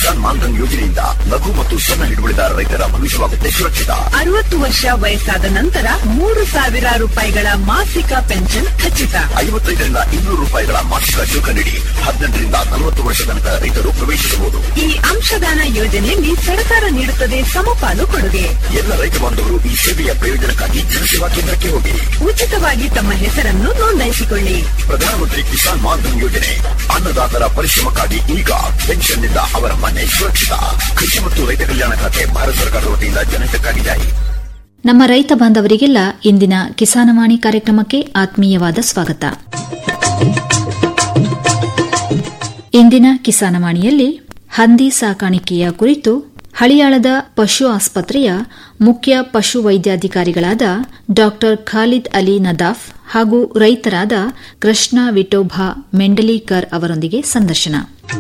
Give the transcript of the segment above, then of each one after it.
ಕಿಸಾನ್ ಮಾನ್ಧನ್ ಯೋಜನೆಯಿಂದ ಲಘು ಮತ್ತು ಸಣ್ಣ ಹಿಡುವಳಿದಾರ ರೈತರ ಭವಿಷ್ಯವಾಗುತ್ತೆ ಸುರಕ್ಷಿತ ಅರವತ್ತು ವರ್ಷ ವಯಸ್ಸಾದ ನಂತರ ಮೂರು ಸಾವಿರ ರೂಪಾಯಿಗಳ ಮಾಸಿಕ ಪೆನ್ಷನ್ ಖಚಿತ ಐವತ್ತೈದರಿಂದ ಇನ್ನೂರು ರೂಪಾಯಿಗಳ ಮಾಸಿಕ ಶುಲ್ಕ ನೀಡಿ ಹದಿನೆಂಟರಿಂದ ನಲವತ್ತು ವರ್ಷ ತನಕ ರೈತರು ಪ್ರವೇಶಿಸಬಹುದು ಈ ಅಂಶದಾನ ಯೋಜನೆಯಲ್ಲಿ ಸರ್ಕಾರ ನೀಡುತ್ತದೆ ಸಮಪಾಲು ಕೊಡುಗೆ ಎಲ್ಲ ರೈತ ಬಾಂಧವರು ಈ ಸೇವೆಯ ಪ್ರಯೋಜನಕ್ಕಾಗಿ ಜನಸೇವಾ ಕೇಂದ್ರಕ್ಕೆ ಹೋಗಿ ಉಚಿತವಾಗಿ ತಮ್ಮ ಹೆಸರನ್ನು ನೋಂದಾಯಿಸಿಕೊಳ್ಳಿ ಪ್ರಧಾನಮಂತ್ರಿ ಕಿಸಾನ್ ಮಾನ್ಧನ್ ಯೋಜನೆ ಅನ್ನದಾತರ ಪರಿಶ್ರಮಕ್ಕಾಗಿ ಈಗ ಪೆನ್ಷನ್ನಿಂದ ಅವರ ಮನೆ ಸುರಕ್ಷಿತ ಕೃಷಿ ಮತ್ತು ರೈತ ಕಲ್ಯಾಣ ಖಾತೆ ಭಾರತ ಸರ್ಕಾರದ ವತಿಯಿಂದ ಜನಹಿತಕ್ಕಾಗಿ ಜಾರಿ ನಮ್ಮ ರೈತ ಬಾಂಧವರಿಗೆಲ್ಲ ಇಂದಿನ ಕಿಸಾನವಾಣಿ ಕಾರ್ಯಕ್ರಮಕ್ಕೆ ಆತ್ಮೀಯವಾದ ಸ್ವಾಗತ ಇಂದಿನ ಕಿಸಾನವಾಣಿಯಲ್ಲಿ ಹಂದಿ ಸಾಕಾಣಿಕೆಯ ಕುರಿತು ಹಳಿಯಾಳದ ಪಶು ಆಸ್ಪತ್ರೆಯ ಮುಖ್ಯ ಪಶು ವೈದ್ಯಾಧಿಕಾರಿಗಳಾದ ಡಾ ಖಾಲಿದ್ ಅಲಿ ನದಾಫ್ ಹಾಗೂ ರೈತರಾದ ಕೃಷ್ಣ ವಿಠೋಬಾ ಮೆಂಡಲೀಕರ್ ಅವರೊಂದಿಗೆ ಸಂದರ್ಶನ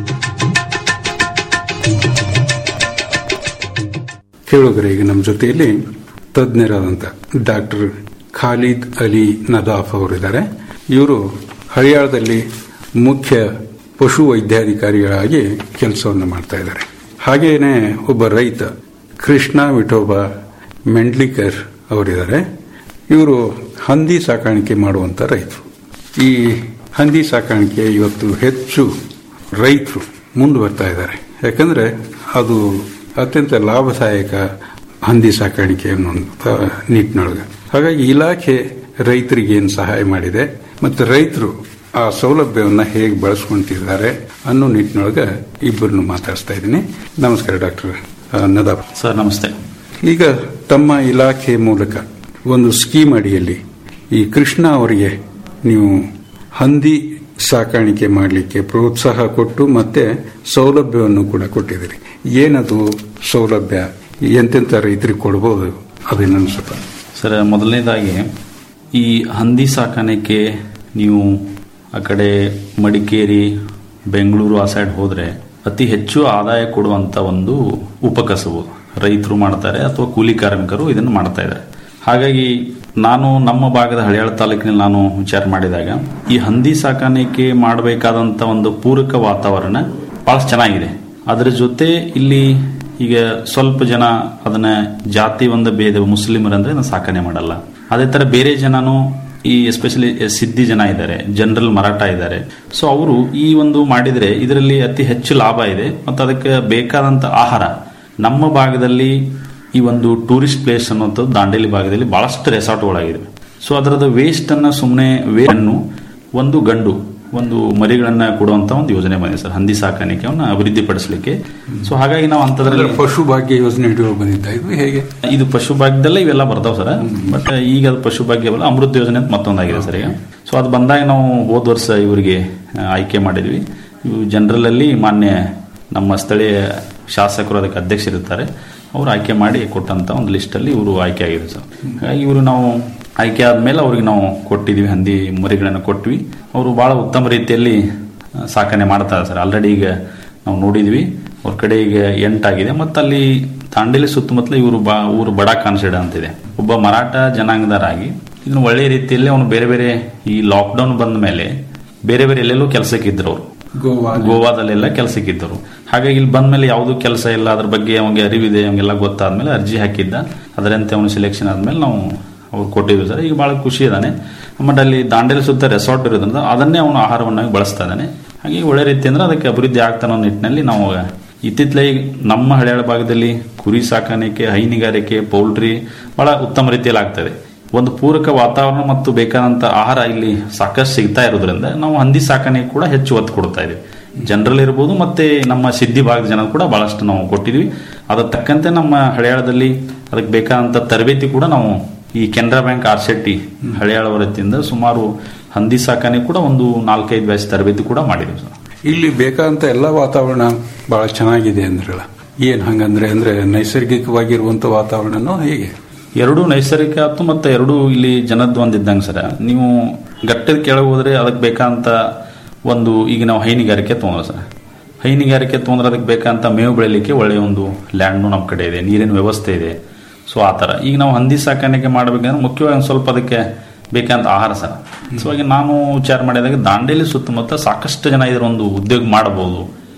ಕೇಳುಗರೆ ಈಗ ನಮ್ಮ ಜೊತೆಯಲ್ಲಿ ತಜ್ಞರಾದಂಥ ಡಾಕ್ಟರ್ ಖಾಲಿದ್ ಅಲಿ ನದಾಫ್ ಅವರಿದ್ದಾರೆ ಇವರು ಹರಿಯಾಣದಲ್ಲಿ ಮುಖ್ಯ ಪಶು ವೈದ್ಯಾಧಿಕಾರಿಗಳಾಗಿ ಕೆಲಸವನ್ನು ಮಾಡ್ತಾ ಇದ್ದಾರೆ ಹಾಗೇನೆ ಒಬ್ಬ ರೈತ ಕೃಷ್ಣ ವಿಠೋಬಾ ಮೆಂಡ್ಲಿಕರ್ ಅವರಿದ್ದಾರೆ ಇವರು ಹಂದಿ ಸಾಕಾಣಿಕೆ ಮಾಡುವಂತ ರೈತರು ಈ ಹಂದಿ ಸಾಕಾಣಿಕೆ ಇವತ್ತು ಹೆಚ್ಚು ರೈತರು ಮುಂದೆ ಬರ್ತಾ ಇದ್ದಾರೆ ಯಾಕಂದ್ರೆ ಅದು ಅತ್ಯಂತ ಲಾಭದಾಯಕ ಹಂದಿ ಸಾಕಾಣಿಕೆ ಅನ್ನುವಂಥ ನಿಟ್ಟಿನೊಳಗೆ ಹಾಗಾಗಿ ಇಲಾಖೆ ರೈತರಿಗೆ ಏನು ಸಹಾಯ ಮಾಡಿದೆ ಮತ್ತು ರೈತರು ಆ ಸೌಲಭ್ಯವನ್ನು ಹೇಗೆ ಬಳಸ್ಕೊಂತಿದ್ದಾರೆ ಅನ್ನೋ ನಿಟ್ಟಿನೊಳಗೆ ಇಬ್ಬರನ್ನು ಮಾತಾಡಿಸ್ತಾ ಇದ್ದೀನಿ ನಮಸ್ಕಾರ ಡಾಕ್ಟರ್ ನದಾಬ್ ಸರ್ ನಮಸ್ತೆ ಈಗ ತಮ್ಮ ಇಲಾಖೆ ಮೂಲಕ ಒಂದು ಸ್ಕೀಮ್ ಅಡಿಯಲ್ಲಿ ಈ ಕೃಷ್ಣ ಅವರಿಗೆ ನೀವು ಹಂದಿ ಸಾಕಾಣಿಕೆ ಮಾಡಲಿಕ್ಕೆ ಪ್ರೋತ್ಸಾಹ ಕೊಟ್ಟು ಮತ್ತೆ ಸೌಲಭ್ಯವನ್ನು ಕೂಡ ಕೊಟ್ಟಿದ್ದೀರಿ ಏನದು ಸೌಲಭ್ಯ ಎಂತೆಂಥ ರೈತರಿಗೆ ಕೊಡ್ಬೋದು ಅದನ್ನ ಸ್ವಲ್ಪ ಸರ್ ಮೊದಲನೇದಾಗಿ ಈ ಹಂದಿ ಸಾಕಾಣಿಕೆ ನೀವು ಆ ಕಡೆ ಮಡಿಕೇರಿ ಬೆಂಗಳೂರು ಆ ಸೈಡ್ ಹೋದ್ರೆ ಅತಿ ಹೆಚ್ಚು ಆದಾಯ ಕೊಡುವಂತ ಒಂದು ಉಪಕಸಬು ರೈತರು ಮಾಡ್ತಾರೆ ಅಥವಾ ಕೂಲಿ ಕಾರ್ಮಿಕರು ಇದನ್ನು ಮಾಡ್ತಾ ಇದ್ದಾರೆ ಹಾಗಾಗಿ ನಾನು ನಮ್ಮ ಭಾಗದ ಹಳಿಯಾಳ ತಾಲೂಕಿನಲ್ಲಿ ನಾನು ವಿಚಾರ ಮಾಡಿದಾಗ ಈ ಹಂದಿ ಸಾಕಾಣಿಕೆ ಮಾಡಬೇಕಾದಂತ ಒಂದು ಪೂರಕ ವಾತಾವರಣ ಬಹಳ ಚೆನ್ನಾಗಿದೆ ಅದರ ಜೊತೆ ಇಲ್ಲಿ ಈಗ ಸ್ವಲ್ಪ ಜನ ಅದನ್ನ ಜಾತಿ ಒಂದು ಭೇದ ಮುಸ್ಲಿಮರಂದ್ರೆ ಅದನ್ನ ಸಾಕಣೆ ಮಾಡಲ್ಲ ಅದೇ ತರ ಬೇರೆ ಜನನು ಈ ಎಸ್ಪೆಷಲಿ ಸಿದ್ಧಿ ಜನ ಇದ್ದಾರೆ ಜನರಲ್ ಮರಾಠ ಇದ್ದಾರೆ ಸೊ ಅವರು ಈ ಒಂದು ಮಾಡಿದ್ರೆ ಇದರಲ್ಲಿ ಅತಿ ಹೆಚ್ಚು ಲಾಭ ಇದೆ ಮತ್ತು ಅದಕ್ಕೆ ಬೇಕಾದಂತ ಆಹಾರ ನಮ್ಮ ಭಾಗದಲ್ಲಿ ಈ ಒಂದು ಟೂರಿಸ್ಟ್ ಪ್ಲೇಸ್ ಅನ್ನುವಂಥದ್ದು ದಾಂಡೇಲಿ ಭಾಗದಲ್ಲಿ ಬಹಳಷ್ಟು ರೆಸಾರ್ಟ್ಗಳಾಗಿವೆ ಸೊ ಅದರದ ವೇಸ್ಟ್ ಅನ್ನ ಸುಮ್ಮನೆ ವೇಯನ್ನು ಒಂದು ಗಂಡು ಒಂದು ಮರಿಗಳನ್ನ ಕೊಡುವಂತ ಒಂದು ಯೋಜನೆ ಬಂದಿದೆ ಸರ್ ಹಂದಿ ಸಾಕಾಣಿಕೆಯನ್ನು ಅಭಿವೃದ್ಧಿಪಡಿಸಲಿಕ್ಕೆ ಸೊ ಹಾಗಾಗಿ ನಾವು ಅಂತದ್ರಲ್ಲಿ ಪಶು ಭಾಗ್ಯ ಯೋಜನೆ ಹಿಡಿಯುವ ಬಂದಿದ್ದ ಇದು ಹೇಗೆ ಇದು ಪಶು ಭಾಗ್ಯದಲ್ಲೇ ಇವೆಲ್ಲ ಬರ್ತಾವ ಸರ್ ಬಟ್ ಈಗ ಅದು ಪಶು ಭಾಗ್ಯವಲ್ಲ ಅಮೃತ ಯೋಜನೆ ಅಂತ ಮತ್ತೊಂದಾಗಿದೆ ಸರ್ ಈಗ ಸೊ ಅದು ಬಂದಾಗ ನಾವು ಹೋದ ವರ್ಷ ಇವರಿಗೆ ಆ, ಆಯ್ಕೆ ಮಾಡಿದ್ವಿ ಇವು ಜನರಲ್ ಅಲ್ಲಿ ಮಾನ್ಯ ನಮ್ಮ ಸ್ಥಳೀಯ ಶಾಸಕರು ಅದಕ್ಕೆ ಅಧ್ಯಕ್ಷರಿರ್ತಾರೆ ಅವರು ಆಯ್ಕೆ ಮಾಡಿ ಕೊಟ್ಟಂತ ಒಂದು ಲಿಸ್ಟ್ ಅಲ್ಲಿ ಇವರು ಆಯ್ಕೆ ಆಗಿದೆ ಸರ್ ಹಾಗಾಗಿ ಇವರು ನಾವು ಆಯ್ಕೆ ಆದ್ಮೇಲೆ ಅವ್ರಿಗೆ ನಾವು ಕೊಟ್ಟಿದ್ವಿ ಹಂದಿ ಮರಿಗಳನ್ನು ಕೊಟ್ವಿ ಅವರು ಬಹಳ ಉತ್ತಮ ರೀತಿಯಲ್ಲಿ ಆ, ಸಾಕಣೆ ಮಾಡ್ತಾರೆ ಸರ್ ಆಲ್ರೆಡಿ ಈಗ ನಾವು ನೋಡಿದ್ವಿ ಅವ್ರ ಕಡೆ ಈಗ ಎಂಟಾಗಿದೆ ಮತ್ತು ಅಲ್ಲಿ ದಾಂಡೇಲಿ ಸುತ್ತಮುತ್ತಲ ಇವರು ಬಾ ಊರು ಬಡ ಕಾನ್ಸಿಡ ಅಂತಿದೆ ಒಬ್ಬ ಮರಾಠ ಜನಾಂಗದರಾಗಿ ಇದನ್ನು ಒಳ್ಳೆಯ ರೀತಿಯಲ್ಲಿ ಅವನು ಬೇರೆ ಬೇರೆ ಈ ಲಾಕ್ಡೌನ್ ಬಂದ ಮೇಲೆ ಬೇರೆ ಬೇರೆ ಎಲ್ಲೆಲ್ಲೋ ಕೆಲಸಕ್ಕಿದ್ರು ಅವರು ಗೋವಾ ಗೋವಾದಲ್ಲೆಲ್ಲ ಕೆಲಸಕ್ಕಿದ್ದರು ಹಾಗಾಗಿ ಇಲ್ಲಿ ಬಂದ ಮೇಲೆ ಯಾವುದೂ ಕೆಲಸ ಇಲ್ಲ ಅದ್ರ ಬಗ್ಗೆ ಅವನಿಗೆ ಅರಿವಿದೆ ಅವನಿಗೆಲ್ಲ ಗೊತ್ತಾದ್ಮೇಲೆ ಅರ್ಜಿ ಹಾಕಿದ್ದ ಅದರಂತೆ ಅವನು ಸೆಲೆಕ್ಷನ್ ಆದ್ಮೇಲೆ ನಾವು ಅವ್ರು ಕೊಟ್ಟಿದ್ವಿ ಸರ್ ಈಗ ಬಹಳ ಖುಷಿ ಇದ್ದಾನೆ ಆಮೇಲೆ ಅಲ್ಲಿ ದಾಂಡೇಲಿ ಸುತ್ತ ರೆಸಾರ್ಟ್ ಇರೋದ್ರಿಂದ ಅದನ್ನೇ ಅವನು ಆಹಾರವನ್ನಾಗಿ ಬಳಸ್ತಾ ಇದ್ದಾನೆ ಹಾಗೆ ಒಳ್ಳೆ ರೀತಿ ಅಂದ್ರೆ ಅದಕ್ಕೆ ಅಭಿವೃದ್ಧಿ ಆಗ್ತಾನೋ ನಿಟ್ಟಿನಲ್ಲಿ ನಾವು ಇತ್ತಿತ್ತಲೇ ನಮ್ಮ ಹಳೆಯಾಳ ಭಾಗದಲ್ಲಿ ಕುರಿ ಸಾಕಾಣಿಕೆ ಹೈನುಗಾರಿಕೆ ಪೌಲ್ಟ್ರಿ ಬಹಳ ಉತ್ತಮ ರೀತಿಯಲ್ಲಿ ಆಗ್ತದೆ ಒಂದು ಪೂರಕ ವಾತಾವರಣ ಮತ್ತು ಬೇಕಾದಂತ ಆಹಾರ ಇಲ್ಲಿ ಸಾಕಷ್ಟು ಸಿಗ್ತಾ ಇರೋದ್ರಿಂದ ನಾವು ಹಂದಿ ಸಾಕಾಣಿಕೆ ಕೂಡ ಹೆಚ್ಚು ಒತ್ತು ಕೊಡ್ತಾ ಇದೀವಿ ಜನರಲ್ ಇರ್ಬೋದು ಮತ್ತೆ ನಮ್ಮ ಸಿದ್ಧಿ ಭಾಗದ ಜನ ಕೂಡ ಬಹಳಷ್ಟು ನಾವು ಕೊಟ್ಟಿದ್ವಿ ಅದ್ರ ತಕ್ಕಂತೆ ನಮ್ಮ ಹಳೆಯಾಳದಲ್ಲಿ ಅದಕ್ಕೆ ಬೇಕಾದಂತ ತರಬೇತಿ ಕೂಡ ನಾವು ಈ ಕೆನರಾ ಬ್ಯಾಂಕ್ ಆರ್ ಶೆಟ್ಟಿ ಹಳೆಯಾಳ ವೃತ್ತಿಯಿಂದ ಸುಮಾರು ಹಂದಿ ಸಾಕಾಣಿಕೆ ಕೂಡ ಒಂದು ನಾಲ್ಕೈದು ಬ್ಯಾಚ್ ತರಬೇತಿ ಕೂಡ ಮಾಡಿದ್ವಿ ಸರ್ ಇಲ್ಲಿ ಬೇಕಾದಂತ ಎಲ್ಲ ವಾತಾವರಣ ಬಹಳ ಚೆನ್ನಾಗಿದೆ ಅಂದ್ರಲ್ಲ ಏನ್ ಹಂಗಂದ್ರೆ ಅಂದ್ರೆ ನೈಸರ್ಗಿಕವಾಗಿರುವಂತ ವಾತಾವರಣನೋ ಹೇಗೆ ಎರಡೂ ನೈಸರ್ಗಿಕ ಆಯ್ತು ಮತ್ತೆ ಎರಡೂ ಇಲ್ಲಿ ಜನದ್ದು ಒಂದಿದ್ದಂಗೆ ಸರ ನೀವು ಗಟ್ಟದ ಕೆಳಗೆ ಹೋದ್ರೆ ಅದಕ್ಕೆ ಬೇಕಂತ ಒಂದು ಈಗ ನಾವು ಹೈನುಗಾರಿಕೆ ತೊಗೊಂಡ್ರೆ ಸರ್ ಹೈನುಗಾರಿಕೆ ತೊಗೊಂಡ್ರೆ ಅದಕ್ಕೆ ಬೇಕಂತ ಮೇವು ಬೆಳಿಲಿಕ್ಕೆ ಒಳ್ಳೆಯ ಒಂದು ಲ್ಯಾಂಡ್ನು ನಮ್ಮ ಕಡೆ ಇದೆ ನೀರಿನ ವ್ಯವಸ್ಥೆ ಇದೆ ಸೊ ಆ ಥರ ಈಗ ನಾವು ಹಂದಿ ಸಾಕಾಣಿಕೆ ಮಾಡಬೇಕಂದ್ರೆ ಮುಖ್ಯವಾಗಿ ಒಂದು ಸ್ವಲ್ಪ ಅದಕ್ಕೆ ಬೇಕಂತ ಆಹಾರ ಸರ್ ಸೊ ಹಾಗೆ ನಾನು ವಿಚಾರ ಮಾಡಿದಾಗ ದಾಂಡೇಲಿ ಸುತ್ತಮುತ್ತ ಸಾಕಷ್ಟು ಜನ ಇದರ ಒಂದು ಉದ್ಯೋಗ ಮಾಡಬಹುದು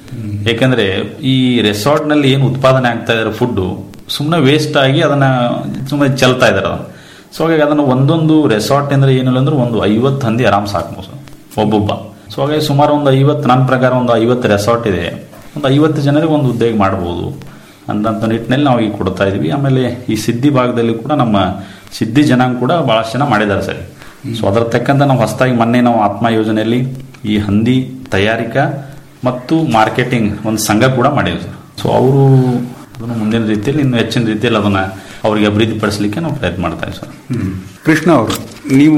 ಯಾಕಂದ್ರೆ ಈ ರೆಸಾರ್ಟ್ ನಲ್ಲಿ ಏನು ಉತ್ಪಾದನೆ ಆಗ್ತಾ ಇದಾರೆ ಫುಡ್ ಸುಮ್ಮನೆ ವೇಸ್ಟ್ ಆಗಿ ಅದನ್ನ ಸುಮ್ಮನೆ ಚೆಲ್ತಾ ಇದಾರೆ ಅದನ್ನ ಸೊ ಹಾಗಾಗಿ ಅದನ್ನ ಒಂದೊಂದು ರೆಸಾರ್ಟ್ ಅಂದ್ರೆ ಏನಿಲ್ಲ ಅಂದ್ರೆ ಒಂದು ಐವತ್ತು ಹಂದಿ ಆರಾಮ್ ಸಾಕು ಸರ್ ಒಬ್ಬೊಬ್ಬ ಸೊ ಹಾಗಾಗಿ ಸುಮಾರು ಒಂದು ಐವತ್ತು ನನ್ನ ಪ್ರಕಾರ ಒಂದು ಐವತ್ತು ರೆಸಾರ್ಟ್ ಇದೆ ಒಂದು ಐವತ್ತು ಜನರಿಗೆ ಒಂದು ಉದ್ಯೋಗ ಮಾಡಬಹುದು ಅಂತ ನಿಟ್ಟಿನಲ್ಲಿ ನಾವು ಈಗ ಕೊಡ್ತಾ ಇದೀವಿ ಆಮೇಲೆ ಈ ಸಿದ್ಧಿ ಭಾಗದಲ್ಲಿ ಕೂಡ ನಮ್ಮ ಸಿದ್ಧಿ ಜನಾಂಗ ಕೂಡ ಬಹಳಷ್ಟು ಜನ ಮಾಡಿದ್ದಾರೆ ಸರ್ ಸೊ ಅದರ ತಕ್ಕಂತ ನಾವು ಹೊಸದಾಗಿ ಮೊನ್ನೆ ನಾವು ಆತ್ಮ ಯೋಜನೆಯಲ್ಲಿ ಈ ಹಂದಿ ತಯಾರಿಕಾ ಮತ್ತು ಮಾರ್ಕೆಟಿಂಗ್ ಒಂದು ಸಂಘ ಕೂಡ ಮಾಡಿದ್ವಿ ಸರ್ ಸೊ ಅವರು ಅದನ್ನು ಮುಂದಿನ ರೀತಿಯಲ್ಲಿ ಇನ್ನು ಹೆಚ್ಚಿನ ರೀತಿಯಲ್ಲಿ ಅದನ್ನ ಅವರಿಗೆ ಅಭಿವೃದ್ಧಿಪಡಿಸಲಿಕ್ಕೆ ನಾವು ಪ್ರಯತ್ನ ಮಾಡ್ತಾ ಇದ್ದೀವಿ ಸರ್ ಹ್ಮ್. ಕೃಷ್ಣ ಅವರು ನೀವು